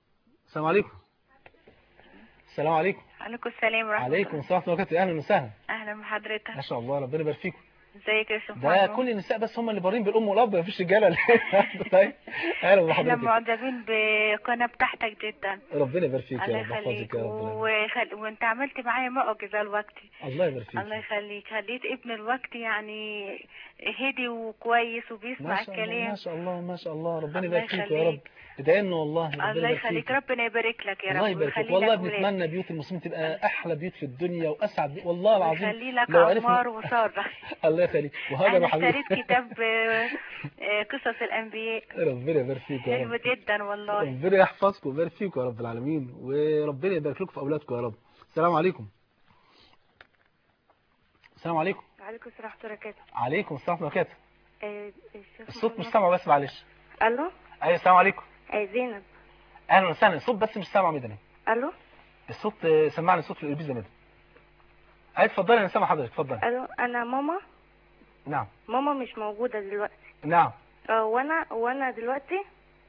السلام عليكم السلام عليكم عليكم السلام ورحمة عليكم السلام ورحمة الله وبركاته أهلا وسهلا أهلا بحضرتك ما شاء الله ربنا يبارك فيكم ازيك يا شيخ ده محمد؟ كل النساء بس هم اللي بارين بالأم والأب مفيش رجالة ولا إيه؟ طيب أهلا احنا بحضرتك معجبين بالقناة بتاعتك جدا ربنا يبارك فيك الله يا رب يحفظك يخليك يا رب العالمين. وخل... وانت عملت معايا معجزة الوقت الله يبارك فيك الله يخليك خليت ابن الوقت يعني هدي وكويس وبيسمع ما شاء الله الكلام ما شاء الله ما شاء الله ربنا الله يبارك فيك يا رب يخليك. ادعي لنا والله ربنا الله يبارك يخليك فيك ربنا يبارك لك يا رب الله يبارك فيك ويخلي والله لك ولاد. بنتمنى بيوت المسلمين تبقى احلى بيوت في الدنيا واسعد بيوت والله العظيم ويخلي لك لو عمار عرفنا وسارة الله يخليك وهاجر انا وحبيبي اشتريت كتاب آه، آه، قصص الانبياء ربنا يبارك فيك يا حلو رب جدا والله ربنا يحفظكم ويبارك فيكم يا رب العالمين وربنا يبارك لكم في اولادكم يا رب السلام عليكم السلام عليكم وعليكم السلام ورحمة الله وبركاته عليكم السلام ورحمه الله وبركاته آه، الشيخ الصوت مش محمد. سامع بس معلش الو ايوه السلام عليكم آه، زينب اهلا وسهلا الصوت بس مش سامع مدني الو الصوت آه، سمعني الصوت في الاربيز ده مدني ايوه اتفضلي انا سامع حضرتك اتفضلي الو انا ماما نعم ماما مش موجودة دلوقتي نعم اه وانا وانا دلوقتي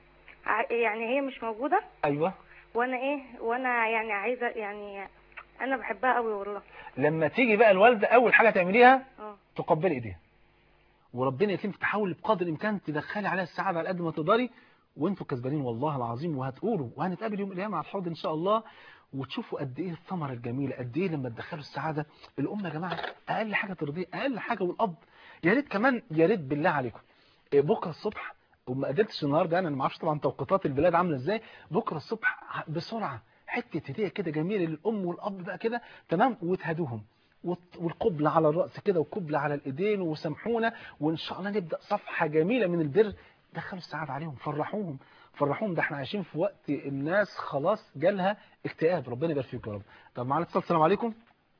ع- يعني هي مش موجودة ايوه وانا ايه وانا يعني عايزة يعني انا بحبها قوي والله لما تيجي بقى الوالده اول حاجه تعمليها اه تقبلي ايديها وربنا يتم تحاول بقدر الامكان تدخلي عليها السعاده على قد ما تقدري وانتوا كسبانين والله العظيم وهتقولوا وهنتقابل يوم القيامه على الحوض ان شاء الله وتشوفوا قد ايه الثمره الجميله قد ايه لما تدخلوا السعاده الام يا جماعه اقل حاجه ترضيه اقل حاجه والاب يا ريت كمان يا ريت بالله عليكم إيه، بكره الصبح وما قدرتش النهارده انا أنا ما اعرفش طبعا توقيتات البلاد عامله ازاي بكره الصبح بسرعه حته هديه كده جميله للام والاب بقى كده تمام وتهدوهم والط- والقبلة على الرأس كده والقبلة على الإيدين وسامحونا وإن شاء الله نبدأ صفحة جميلة من البر دخلوا السعادة عليهم فرحوهم فرحوهم ده احنا عايشين في وقت الناس خلاص جالها اكتئاب ربنا يبارك فيكم يا رب طب معانا اتصال السلام عليكم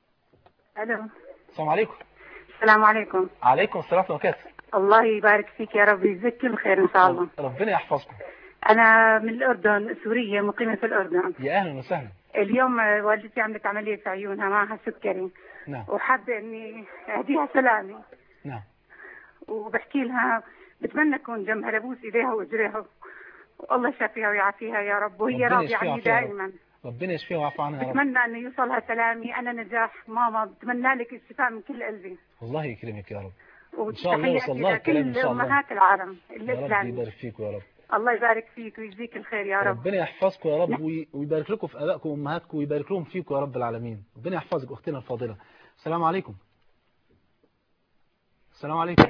الو السلام عليكم السلام عليكم عليكم السلام ورحمة الله وبركاته الله يبارك فيك يا رب يجزيك كل خير ان شاء الله ربنا يحفظكم انا من الاردن سوريه مقيمه في الاردن يا أهلا وسهلا اليوم آه، والدتي عملت عمليه في عيونها معها سكري نعم وحابه اني اهديها سلامي نعم وبحكي لها بتمنى اكون جنبها لبوس ايديها واجريها والله يشافيها ويعافيها يا رب وهي ربنا راضيه يشفيها عني ويعافيها يا رب. دائما ربنا يشفيها ويعفو عنها يا رب بتمنى انه يوصلها سلامي انا نجاح ماما بتمنى لك الشفاء من كل قلبي الله يكرمك يا رب وتحياتي شاء الله يوصل لها الكلام إن لكل شاء الله. امهات العالم يا رب الاسلامي يبارك فيكم يا رب الله يبارك فيك ويجزيك الخير يا رب ربنا يحفظكم يا رب وي- ويبارك لكم في ابائكم وامهاتكم ويبارك لهم فيكم يا رب العالمين ربنا يحفظك اختنا الفاضله السلام عليكم السلام عليكم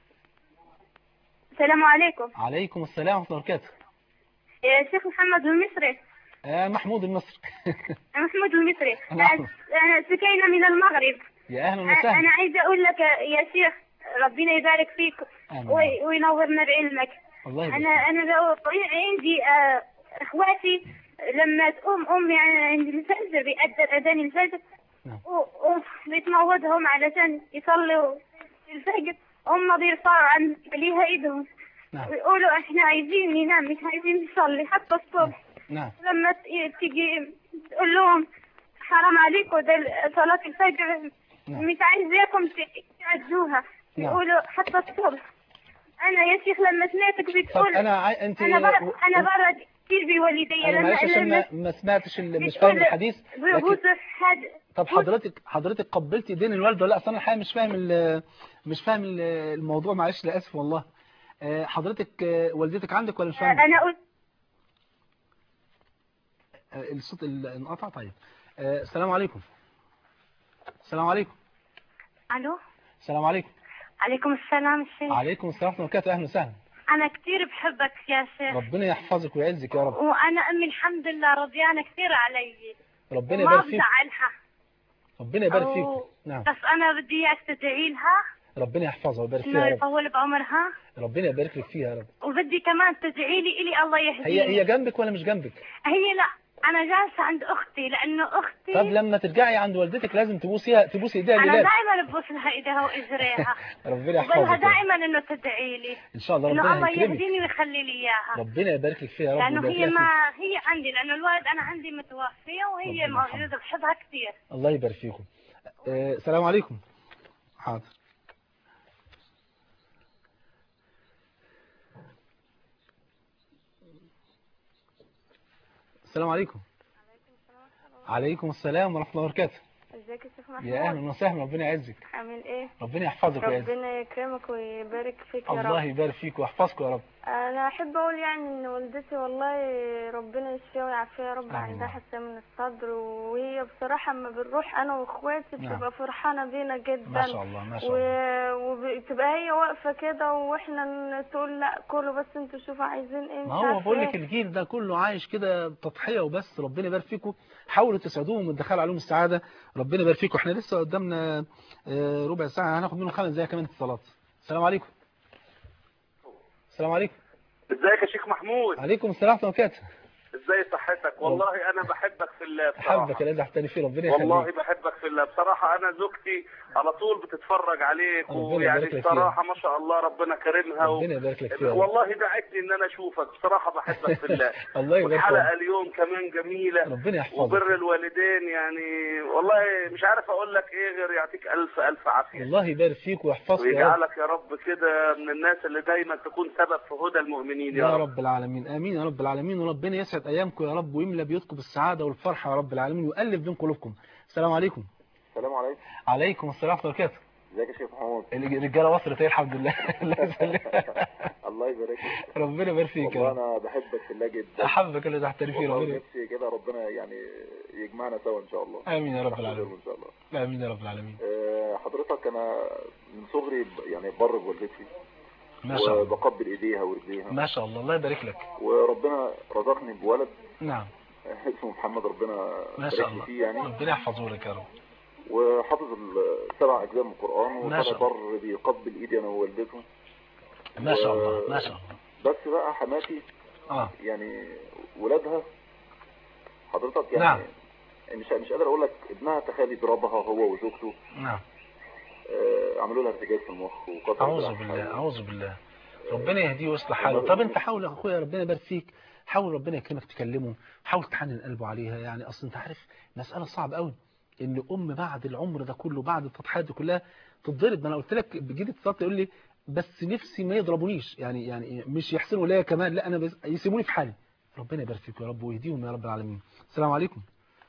السلام عليكم عليكم السلام ورحمه الله وبركاته يا شيخ محمد المصري آه محمود المصري محمود المصري نعم. أنا سكينة من المغرب يا اهلا أنا وسهلا عايزة أقول لك يا شيخ ربنا يبارك فيك آمين. وي- وينورنا بعلمك الله يبارك أنا فيك. أنا لو عندي آه، إخواتي لما تقوم أمي عند الفجر بيأذن أذان الفجر نعم. و- وبتموضهم علشان يصلوا الفجر هم بيرفعوا عن ليها ايدهم نعم ويقولوا احنا عايزين ننام مش عايزين نصلي حتى الصبح نعم لما ت- تيجي تقول لهم حرام عليكم ده صلاة الفجر نعم. مش عايزاكم ت- تعدوها نعم. يقولوا حتى الصبح انا يا شيخ لما سمعتك طب بتقول انا عاي... انت انا برا انا برا كتير بوالدي انا لما معلش عشان لما ما, ما سمعتش ال... مش بتقول فاهم الحديث لكن بيبوسوا حد طب حضرتك حضرتك قبلتي ايدين الوالده ولا لا اصل انا الحقيقه مش فاهم ال... مش فاهم ال- الموضوع معلش لا اسف والله آه، حضرتك آه، والدتك عندك ولا مش فاهم انا قلت آه، الصوت ال- انقطع طيب آه، السلام عليكم السلام عليكم الو السلام عليكم عليكم السلام الشيخ عليكم السلام ورحمه الله وبركاته اهلا وسهلا انا كثير بحبك يا شيخ ربنا يحفظك ويعزك يا رب وانا امي الحمد لله رضيانه كثير علي ربنا وما يبارك فيك بزعلها ربنا يبارك أو- فيك نعم بس انا بدي اياك تدعي لها ربنا يحفظها ويبارك فيها انه يا رب يطول بعمرها ربنا يبارك لك فيها يا رب وبدي كمان تدعي لي الي الله يهديني هي هي جنبك ولا مش جنبك هي لا انا جالسه عند اختي لانه اختي طب لما ترجعي عند والدتك لازم تبوسيها تبوسي ايديها انا الولاد دائما ببوس لها ايديها واجريها ربنا وبقولها يحفظك يا رب. دائما انه تدعي لي ان شاء الله انه ربنا الله يكرمك يهديني ويخلي لي اياها ربنا يبارك لك فيها يا رب لانه ويبارك هي لها ما فيك. هي عندي لانه الوالد انا عندي متوفيه وهي ربنا يرحمها. موجوده بحبها كثير الله يبارك فيكم آه، السلام عليكم حاضر السلام عليكم عليكم السلام ورحمة الله وبركاته ازيك يا شيخ محمود يا أهلا وسهلا ربنا يعزك عامل ايه ربنا يحفظك ويعزك ربنا يكرمك ويبارك فيك يا الله رب يبارك فيك ويحفظك يا رب انا احب اقول يعني ان والدتي والله ربنا يشفيها ويعافيها يا رب آمين. عندها حساسيه من الصدر وهي بصراحه اما بنروح انا واخواتي نعم. بتبقى فرحانه بينا جدا ما شاء الله ما شاء الله و... وبتبقى هي واقفه كده واحنا ن- تقول لا كله بس انتوا شوفوا عايزين ايه مش ما هو عارفة بقول لك إيه. الجيل ده كله عايش كده تضحية وبس ربنا يبارك فيكم حاولوا تسعدوهم وتدخلوا عليهم السعادة ربنا يبارك فيكم احنا لسه قدامنا آه، ربع ساعة هناخد منهم خمس دقايق كمان اتصالات السلام عليكم السلام عليكم ازيك يا شيخ محمود عليكم السلام ورحمة الله وبركاته ازاي صحتك والله انا بحبك في الله بصراحه حبك الذي احتني فيه ربنا والله يخليك بحبك في الله بصراحه انا زوجتي على طول بتتفرج عليك ربنا ويعني يبارك لك فيها. بصراحه ما شاء الله ربنا كرمها و... ربنا يبارك لك فيها والله دعتني ان انا اشوفك بصراحه بحبك في الله الله يبارك والحلقه فيك اليوم كمان جميله ربنا يحفظك وبر الوالدين يعني والله مش عارف اقول لك ايه غير يعطيك الف الف عافيه الله يبارك فيك ويحفظك يا رب ويجعلك يا رب كده من الناس اللي دايما تكون سبب في هدى المؤمنين يا, يا رب رب العالمين امين يا رب العالمين وربنا يسعد ايامكم يا رب ويملى بيوتكم بالسعاده والفرحه يا رب العالمين ويؤلف بين قلوبكم السلام عليكم السلام عليكم عليكم السلام ورحمه الله وبركاته ازيك يا شيخ محمود الرجاله وصلت ايه الحمد لله الله يسلمك الله يبارك لك ربنا يبارك فيك يا والله رب انا بحبك في الله جدا احبك اللي تحت فيه والله ربنا نفسي كده ربنا يعني يجمعنا سوا ان شاء الله امين يا رب تحت العالمين ظل ان شاء الله امين يا رب العالمين آه، حضرتك انا من صغري ب- يعني بر بوالدتي ما شاء الله وبقبل ايديها ورجليها ما شاء الله الله يبارك لك وربنا رزقني بولد نعم اسمه محمد ربنا ما بارك شاء لي الله فيه يعني ربنا يحفظه لك يا رب وحافظ السبع اجزاء من القران ما وطلع شاء الله. بر بيقبل ايدي انا ووالدته ما شاء الله ما شاء الله بس بقى حماتي اه يعني ولادها حضرتك يعني نعم. مش مش قادر اقول لك ابنها تخيل يضربها هو وزوجته نعم آه، عملوا لها ارتجاج في المخ وقطع اعوذ الرأس. بالله اعوذ بالله ربنا يهديه ويصلح حاله طب انت حاول يا اخويا ربنا يبارك فيك حاول ربنا يكرمك تكلمه حاول تحنن قلبه عليها يعني اصل انت عارف مساله صعبه قوي ان ام بعد العمر ده كله بعد التضحيات دي كلها تتضرب ما انا قلت لك بجد اتصلت يقول لي بس نفسي ما يضربونيش يعني يعني مش يحسنوا ليا كمان لا انا بس يسيبوني في حالي ربنا يبارك فيك يا رب ويهديهم يا رب العالمين السلام عليكم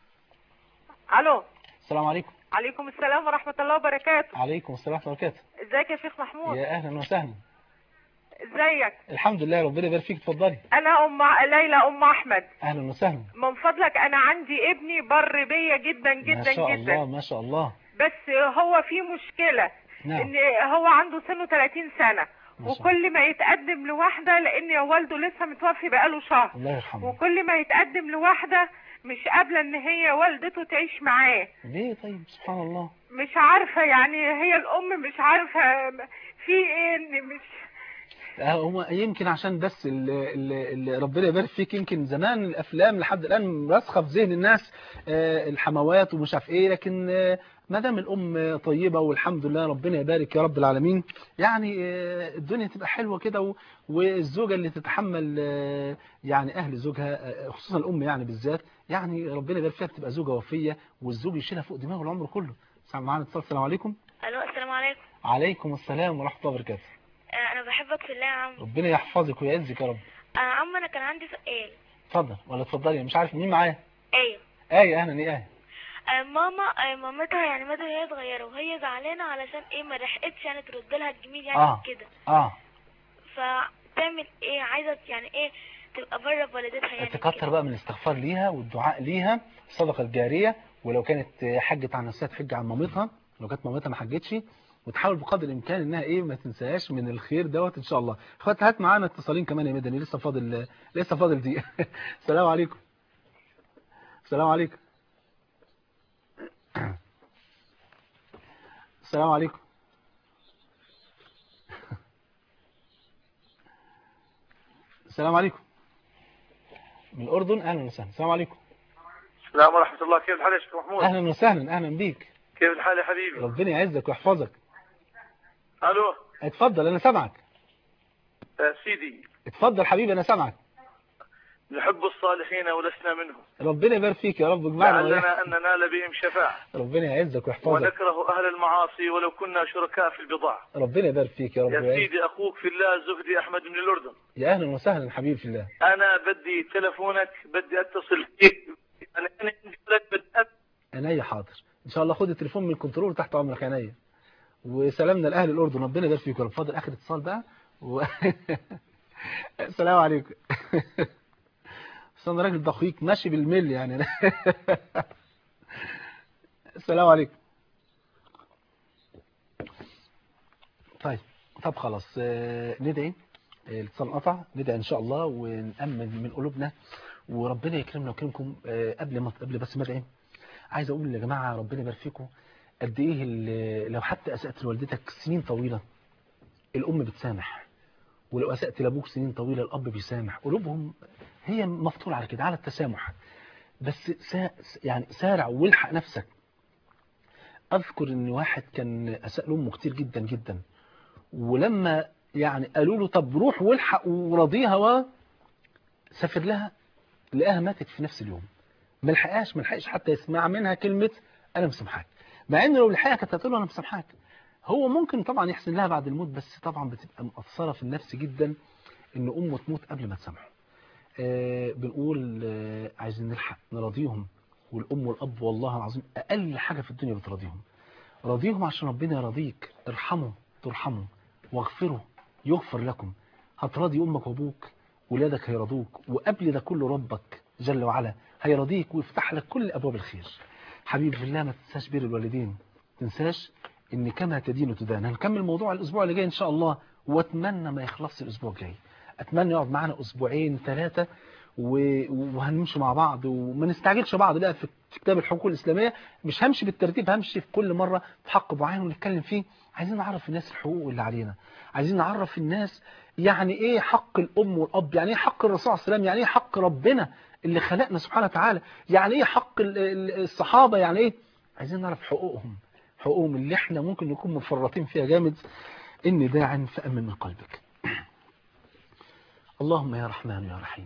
الو السلام عليكم عليكم السلام ورحمة الله وبركاته عليكم السلام ورحمه الله وبركاته ازيك يا شيخ محمود يا اهلا وسهلا ازيك الحمد لله ربنا يبارك فيك اتفضلي انا ام ليلى ام احمد اهلا وسهلا من فضلك انا عندي ابني بر بيا جدا ما جدا شاء جدا الله ما شاء الله بس هو في مشكلة نعم ان هو عنده سنه 30 سنة ما شاء الله. وكل ما يتقدم لواحدة لان والده لسه متوفي بقاله شهر الله يرحمه وكل ما يتقدم لواحدة مش قابلة ان هي والدته تعيش معاه ليه طيب سبحان الله مش عارفة يعني هي الام مش عارفة في ايه ان مش آه، هو يمكن عشان بس اللي, اللي ربنا يبارك فيك يمكن زمان الافلام لحد الان راسخه في ذهن الناس آه، الحموات ومش عارف ايه لكن آه، ما دام الام طيبه والحمد لله ربنا يبارك يا رب العالمين يعني آه، الدنيا تبقى حلوه كده و- والزوجه اللي تتحمل آه، يعني اهل زوجها آه، خصوصا الام يعني بالذات يعني ربنا يبارك فيها بتبقى زوجه وفيه والزوج يشيلها فوق دماغه العمر كله سلام معانا اتصال السلام عليكم الو السلام عليكم عليكم السلام ورحمه الله وبركاته انا بحبك في الله يا عم ربنا يحفظك ويعزك يا رب انا عم انا كان عندي سؤال اتفضل ولا اتفضلي مش عارف مين معايا ايوه ايه اهلا ايه ايه آه، ماما آه، مامتها يعني ماتت وهي صغيره وهي زعلانه علشان ايه ما لحقتش يعني ترد لها الجميل يعني آه. كده اه فتعمل ايه عايزه يعني ايه تبقى بره بوالدتها يعني تكتر كده. بقى من الاستغفار ليها والدعاء ليها الصدقه الجاريه ولو كانت حجت عن نفسها تحج عن مامتها لو كانت مامتها ما حجتش وتحاول بقدر الامكان انها ايه ما تنساهاش من الخير دوت ان شاء الله اخوات هات معانا اتصالين كمان يا مدني لسه فاضل لسه فاضل دقيقه السلام عليكم السلام عليكم السلام عليكم السلام عليكم من الأردن أهلا وسهلا السلام عليكم السلام ورحمة الله كيف الحال يا شيخ محمود أهلا وسهلا أهلا بيك كيف الحال يا حبيبي ربنا يعزك ويحفظك الو اتفضل أنا سامعك آه، سيدي اتفضل حبيبي أنا سامعك نحب الصالحين ولسنا منهم ربنا يبارك فيك يا رب اجمعنا وإياك. لعلنا أن ننال بهم شفاعة ربنا يعزك ويحفظك ونكره أهل المعاصي ولو كنا شركاء في البضاعة ربنا يبارك فيك يا رب يا ويعزك. سيدي أخوك في الله زهدي أحمد من الأردن يا اهلا وسهلا حبيبي في الله أنا بدي تلفونك بدي أتصل فيك أنا عندي لك بدي أت- عينيا حاضر ان شاء الله خد التليفون من الكنترول تحت امرك عينيا وسلامنا لاهل الاردن ربنا يبارك فيكم يا رب فاضل اخر اتصال بقى و... السلام عليكم بس انا راجل دقيق ماشي بالملي يعني السلام عليكم طيب طب خلاص آه، ندعي آه، الاتصال قطع ندعي ان شاء الله ونأمن من قلوبنا وربنا يكرمنا ويكرمكم آه، قبل ما قبل بس ما ادعي عايز اقول يا جماعه ربنا يبارك فيكم قد ايه ال- لو حتى اسأت لوالدتك سنين طويله الام بتسامح ولو اسأت لابوك سنين طويله الاب بيسامح قلوبهم هي مفطوره على كده على التسامح بس سا يعني سارع والحق نفسك اذكر ان واحد كان اساء لامه كتير جدا جدا ولما يعني قالوا له طب روح والحق وراضيها وسافر لها لقاها ماتت في نفس اليوم ما لحقهاش ما لحقش حتى يسمع منها كلمة أنا مسامحاك مع إن لو لحقها كانت هتقول له أنا مسامحاك هو ممكن طبعا يحسن لها بعد الموت بس طبعا بتبقى مأثرة في النفس جدا إن أمه تموت قبل ما تسامحه آه بنقول آه عايزين نلحق نراضيهم والأم والأب والله العظيم أقل حاجة في الدنيا بتراضيهم راضيهم عشان ربنا يراضيك ارحموا ترحموا واغفروا يغفر لكم هتراضي أمك وأبوك ولادك هيرضوك وقبل ده كله ربك جل وعلا هيرضيك ويفتح لك كل أبواب الخير حبيبي في الله ما تنساش بير الوالدين ما تنساش ان كما تدين تدان هنكمل موضوع الاسبوع اللي جاي ان شاء الله واتمنى ما يخلصش الاسبوع الجاي اتمنى يقعد معانا اسبوعين ثلاثه و- وهنمشي مع بعض وما نستعجلش بعض لا في كتاب الحقوق الاسلاميه مش همشي بالترتيب همشي في كل مره في حق معين ونتكلم فيه عايزين نعرف الناس الحقوق اللي علينا عايزين نعرف الناس يعني ايه حق الام والاب يعني ايه حق الرسول صلى الله عليه وسلم يعني ايه حق ربنا اللي خلقنا سبحانه وتعالى يعني ايه حق ال- ال- الصحابه يعني ايه عايزين نعرف حقوقهم حقوقهم اللي احنا ممكن نكون مفرطين فيها جامد إني داع فأمن من قلبك اللهم يا رحمن يا رحيم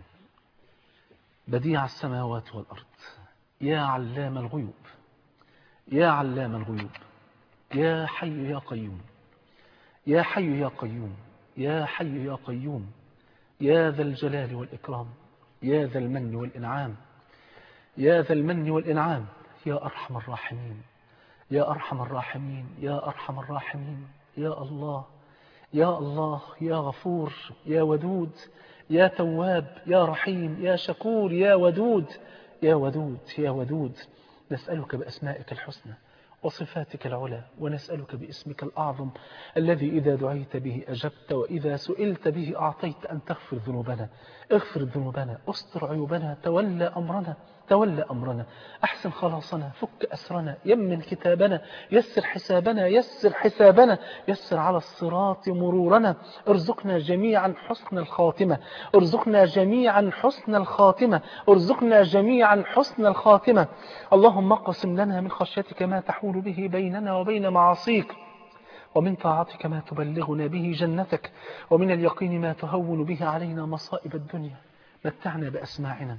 بديع السماوات والأرض يا علام الغيوب يا علام الغيوب يا حي يا قيوم يا حي يا قيوم يا حي يا قيوم يا ذا الجلال والإكرام يا ذا المن والإنعام يا ذا المن والإنعام يا أرحم الراحمين يا أرحم الراحمين يا أرحم الراحمين يا الله يا الله يا غفور يا ودود يا تواب يا رحيم يا شكور يا ودود يا ودود يا ودود نسألك بأسمائك الحسنى وصفاتك العلى ونسألك باسمك الأعظم الذي إذا دعيت به أجبت وإذا سئلت به أعطيت أن تغفر ذنوبنا اغفر ذنوبنا استر عيوبنا تولى أمرنا تولى أمرنا أحسن خلاصنا فك أسرنا يمن كتابنا يسر حسابنا يسر حسابنا يسر على الصراط مرورنا ارزقنا جميعا حسن الخاتمة ارزقنا جميعا حسن الخاتمة ارزقنا جميعا حسن الخاتمة اللهم اقسم لنا من خشيتك ما تحول به بيننا وبين معاصيك ومن طاعتك ما تبلغنا به جنتك ومن اليقين ما تهون به علينا مصائب الدنيا متعنا بأسماعنا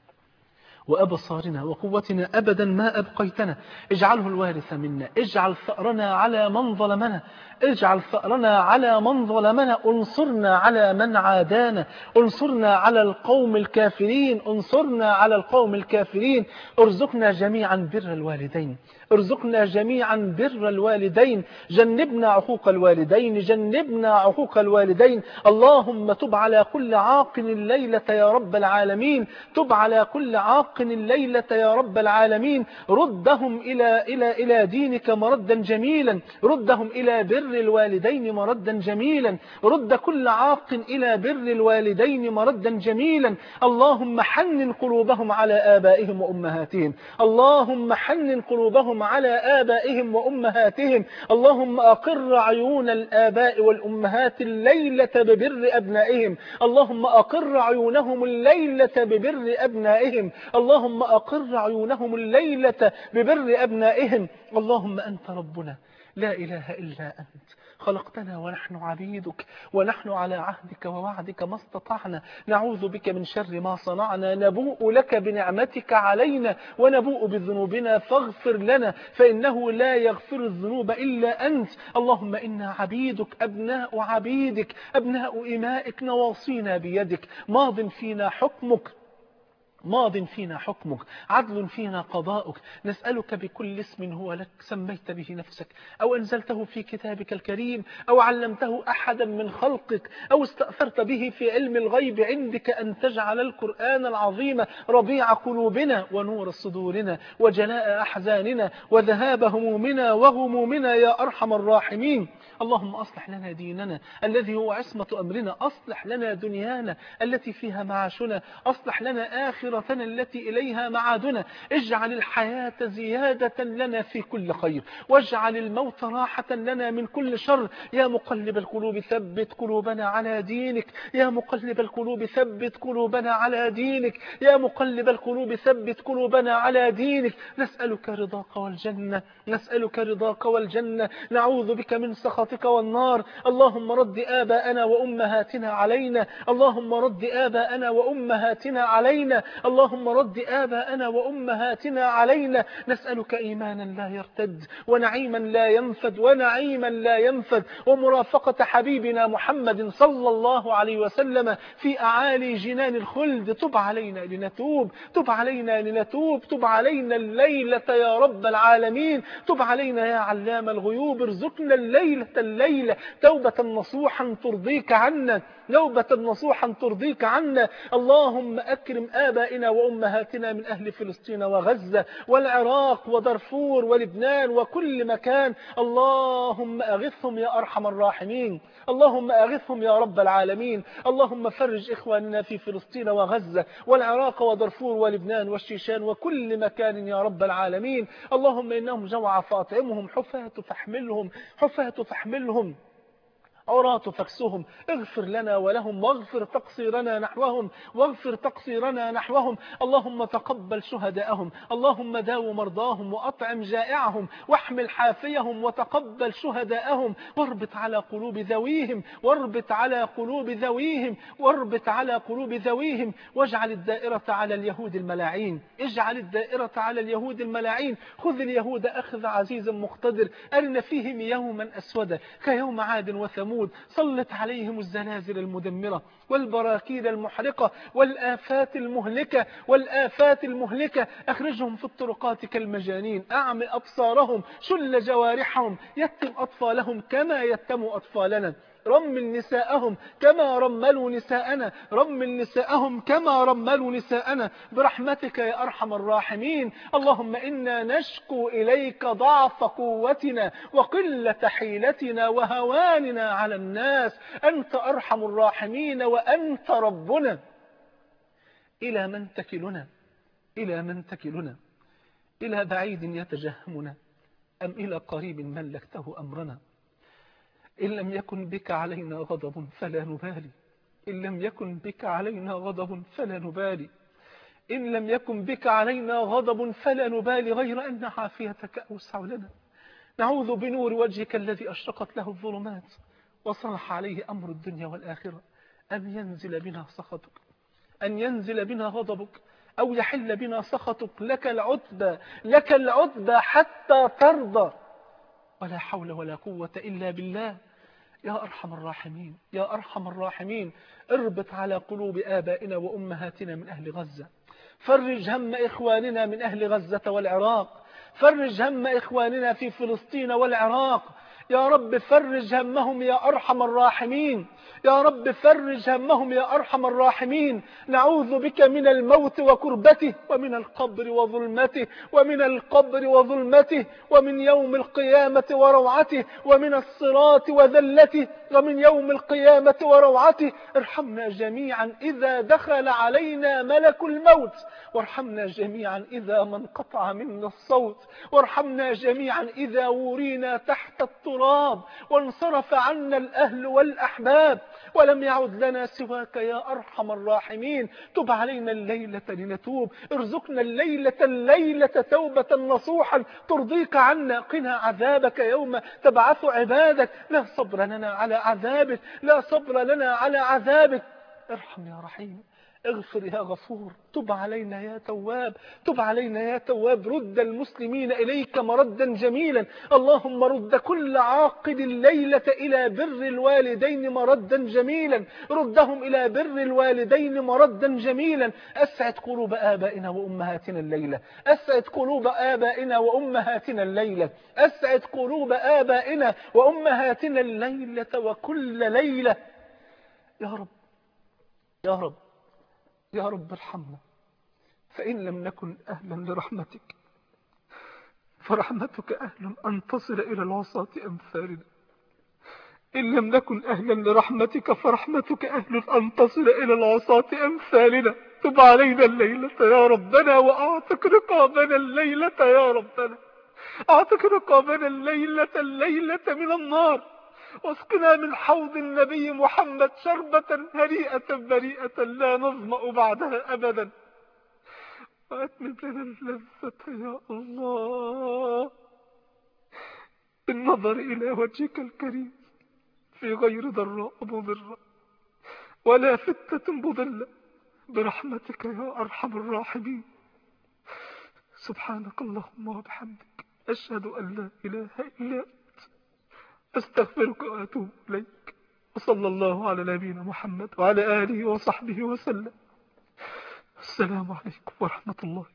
وأبصارنا وقوتنا أبدا ما أبقيتنا اجعله الوارث منا اجعل ثأرنا على من ظلمنا اجعل ثأرنا على من ظلمنا انصرنا على من عادانا انصرنا على القوم الكافرين انصرنا على القوم الكافرين ارزقنا جميعا بر الوالدين ارزقنا جميعا بر الوالدين جنبنا عقوق الوالدين جنبنا عقوق الوالدين اللهم تب على كل عاق الليلة يا رب العالمين تب على كل عاق الليلة يا رب العالمين ردهم إلى, إلى, إلى دينك مردا جميلا ردهم إلى بر الوالدين مردا جميلا رد كل عاق إلى بر الوالدين مردا جميلا اللهم حنن قلوبهم على آبائهم وأمهاتهم اللهم حنن قلوبهم على آبائهم وأمهاتهم اللهم أقر عيون الآباء والأمهات الليلة ببر أبنائهم اللهم أقر عيونهم الليلة ببر أبنائهم اللهم أقر عيونهم الليلة ببر أبنائهم اللهم أنت ربنا لا إله إلا أنت خلقتنا ونحن عبيدك ونحن على عهدك ووعدك ما استطعنا نعوذ بك من شر ما صنعنا نبوء لك بنعمتك علينا ونبوء بذنوبنا فاغفر لنا فإنه لا يغفر الذنوب إلا أنت اللهم إنا عبيدك أبناء عبيدك أبناء إمائك نواصينا بيدك ماض فينا حكمك ماض فينا حكمك عدل فينا قضاؤك نسألك بكل اسم هو لك سميت به نفسك أو أنزلته في كتابك الكريم أو علمته أحدا من خلقك أو استأثرت به في علم الغيب عندك أن تجعل القرآن العظيم ربيع قلوبنا ونور صدورنا وجلاء أحزاننا وذهاب همومنا وغمومنا يا أرحم الراحمين اللهم أصلح لنا ديننا الذي هو عصمة أمرنا أصلح لنا دنيانا التي فيها معاشنا أصلح لنا آخرتنا التي إليها معادنا اجعل الحياة زيادة لنا في كل خير واجعل الموت راحة لنا من كل شر يا مقلب القلوب ثبت قلوبنا على دينك يا مقلب القلوب ثبت قلوبنا على دينك يا مقلب القلوب ثبت قلوبنا على دينك نسألك رضاك والجنة نسألك رضاك والجنة نعوذ بك من سخطك والنار اللهم رد آباءنا وأمهاتنا علينا اللهم رد آباءنا وأمهاتنا علينا اللهم رد آباءنا وأمهاتنا علينا نسألك إيمانا لا يرتد ونعيما لا ينفد ونعيما لا ينفد ومرافقة حبيبنا محمد صلى الله عليه وسلم في أعالي جنان الخلد تب علينا لنتوب تب علينا لنتوب تب علينا الليلة يا رب العالمين تب علينا يا علام الغيوب ارزقنا الليلة الليلة توبة نصوحا ترضيك عنا توبة نصوحا ترضيك عنا اللهم أكرم آبائنا وأمهاتنا من أهل فلسطين وغزة والعراق ودرفور ولبنان وكل مكان اللهم أغثهم يا أرحم الراحمين اللهم أغثهم يا رب العالمين اللهم فرج إخواننا في فلسطين وغزة والعراق ودرفور ولبنان والشيشان وكل مكان يا رب العالمين اللهم إنهم جوع فاطعمهم حفاة فاحملهم حفاة فاحملهم عراة فكسهم اغفر لنا ولهم واغفر تقصيرنا نحوهم واغفر تقصيرنا نحوهم اللهم تقبل شهداءهم اللهم داو مرضاهم وأطعم جائعهم واحمل حافيهم وتقبل شهداءهم واربط على قلوب ذويهم واربط على قلوب ذويهم واربط على قلوب ذويهم واجعل الدائرة على اليهود الملاعين اجعل الدائرة على اليهود الملاعين خذ اليهود أخذ عزيز مقتدر أرن فيهم يوما أسودا كيوم عاد وثمود ثمود صلت عليهم الزلازل المدمرة والبراكين المحرقة والآفات المهلكة والآفات المهلكة أخرجهم في الطرقات كالمجانين أعم أبصارهم شل جوارحهم يتم أطفالهم كما يتم أطفالنا رمل نساءهم كما رملوا نساءنا رمل نساءهم كما رملوا نساءنا برحمتك يا أرحم الراحمين اللهم إنا نشكو إليك ضعف قوتنا وقلة حيلتنا وهواننا على الناس أنت أرحم الراحمين وأنت ربنا إلى من تكلنا إلى من تكلنا إلى بعيد يتجهمنا أم إلى قريب ملكته أمرنا إن لم يكن بك علينا غضب فلا نبالي إن لم يكن بك علينا غضب فلا نبالي إن لم يكن بك علينا غضب فلا نبالي غير أن عافيتك أوسع لنا نعوذ بنور وجهك الذي أشرقت له الظلمات وصلح عليه أمر الدنيا والآخرة أن ينزل بنا سخطك أن ينزل بنا غضبك أو يحل بنا سخطك لك العتبى لك العتبى حتى ترضى ولا حول ولا قوة إلا بالله يا أرحم الراحمين يا أرحم الراحمين اربط على قلوب آبائنا وأمهاتنا من أهل غزة فرج هم إخواننا من أهل غزة والعراق فرج هم إخواننا في فلسطين والعراق يا رب فرج همهم يا أرحم الراحمين يا رب فرج همهم يا أرحم الراحمين نعوذ بك من الموت وكربته ومن القبر وظلمته ومن القبر وظلمته ومن يوم القيامة وروعته ومن الصراط وذلته ومن يوم القيامة وروعته ارحمنا جميعا إذا دخل علينا ملك الموت وارحمنا جميعا إذا ما انقطع منا الصوت وارحمنا جميعا إذا ورينا تحت الطرق التراب وانصرف عنا الأهل والأحباب ولم يعد لنا سواك يا أرحم الراحمين تب علينا الليلة لنتوب ارزقنا الليلة الليلة توبة نصوحا ترضيك عنا قنا عذابك يوم تبعث عبادك لا صبر لنا على عذابك لا صبر لنا على عذابك ارحم يا رحيم اغفر يا غفور تب علينا يا تواب تب علينا يا تواب رد المسلمين إليك مردا جميلا اللهم رد كل عاقد الليلة إلى بر الوالدين مردا جميلا ردهم إلى بر الوالدين مردا جميلا أسعد قلوب آبائنا وأمهاتنا الليلة أسعد قلوب آبائنا وأمهاتنا الليلة أسعد قلوب آبائنا وأمهاتنا الليلة وكل ليلة يا رب يا رب يا رب ارحمنا فإن لم نكن أهلا لرحمتك فرحمتك أهل أن تصل إلى العصاة أمثالنا إن لم نكن أهلا لرحمتك فرحمتك أهل أن تصل إلى العصاة أمثالنا تب علينا الليلة يا ربنا وأعتق رقابنا الليلة يا ربنا أعتق رقابنا الليلة الليلة من النار واسقنا من حوض النبي محمد شربة هنيئة بريئة لا نظمأ بعدها أبدا وأتمم لنا اللذة يا الله بالنظر إلى وجهك الكريم في غير ضراء مضرة ولا فتة مضلة برحمتك يا أرحم الراحمين سبحانك اللهم وبحمدك أشهد أن لا إله إلا أنت أستغفرك وأتوب إليك وصلى الله على نبينا محمد وعلى آله وصحبه وسلم السلام عليكم ورحمة الله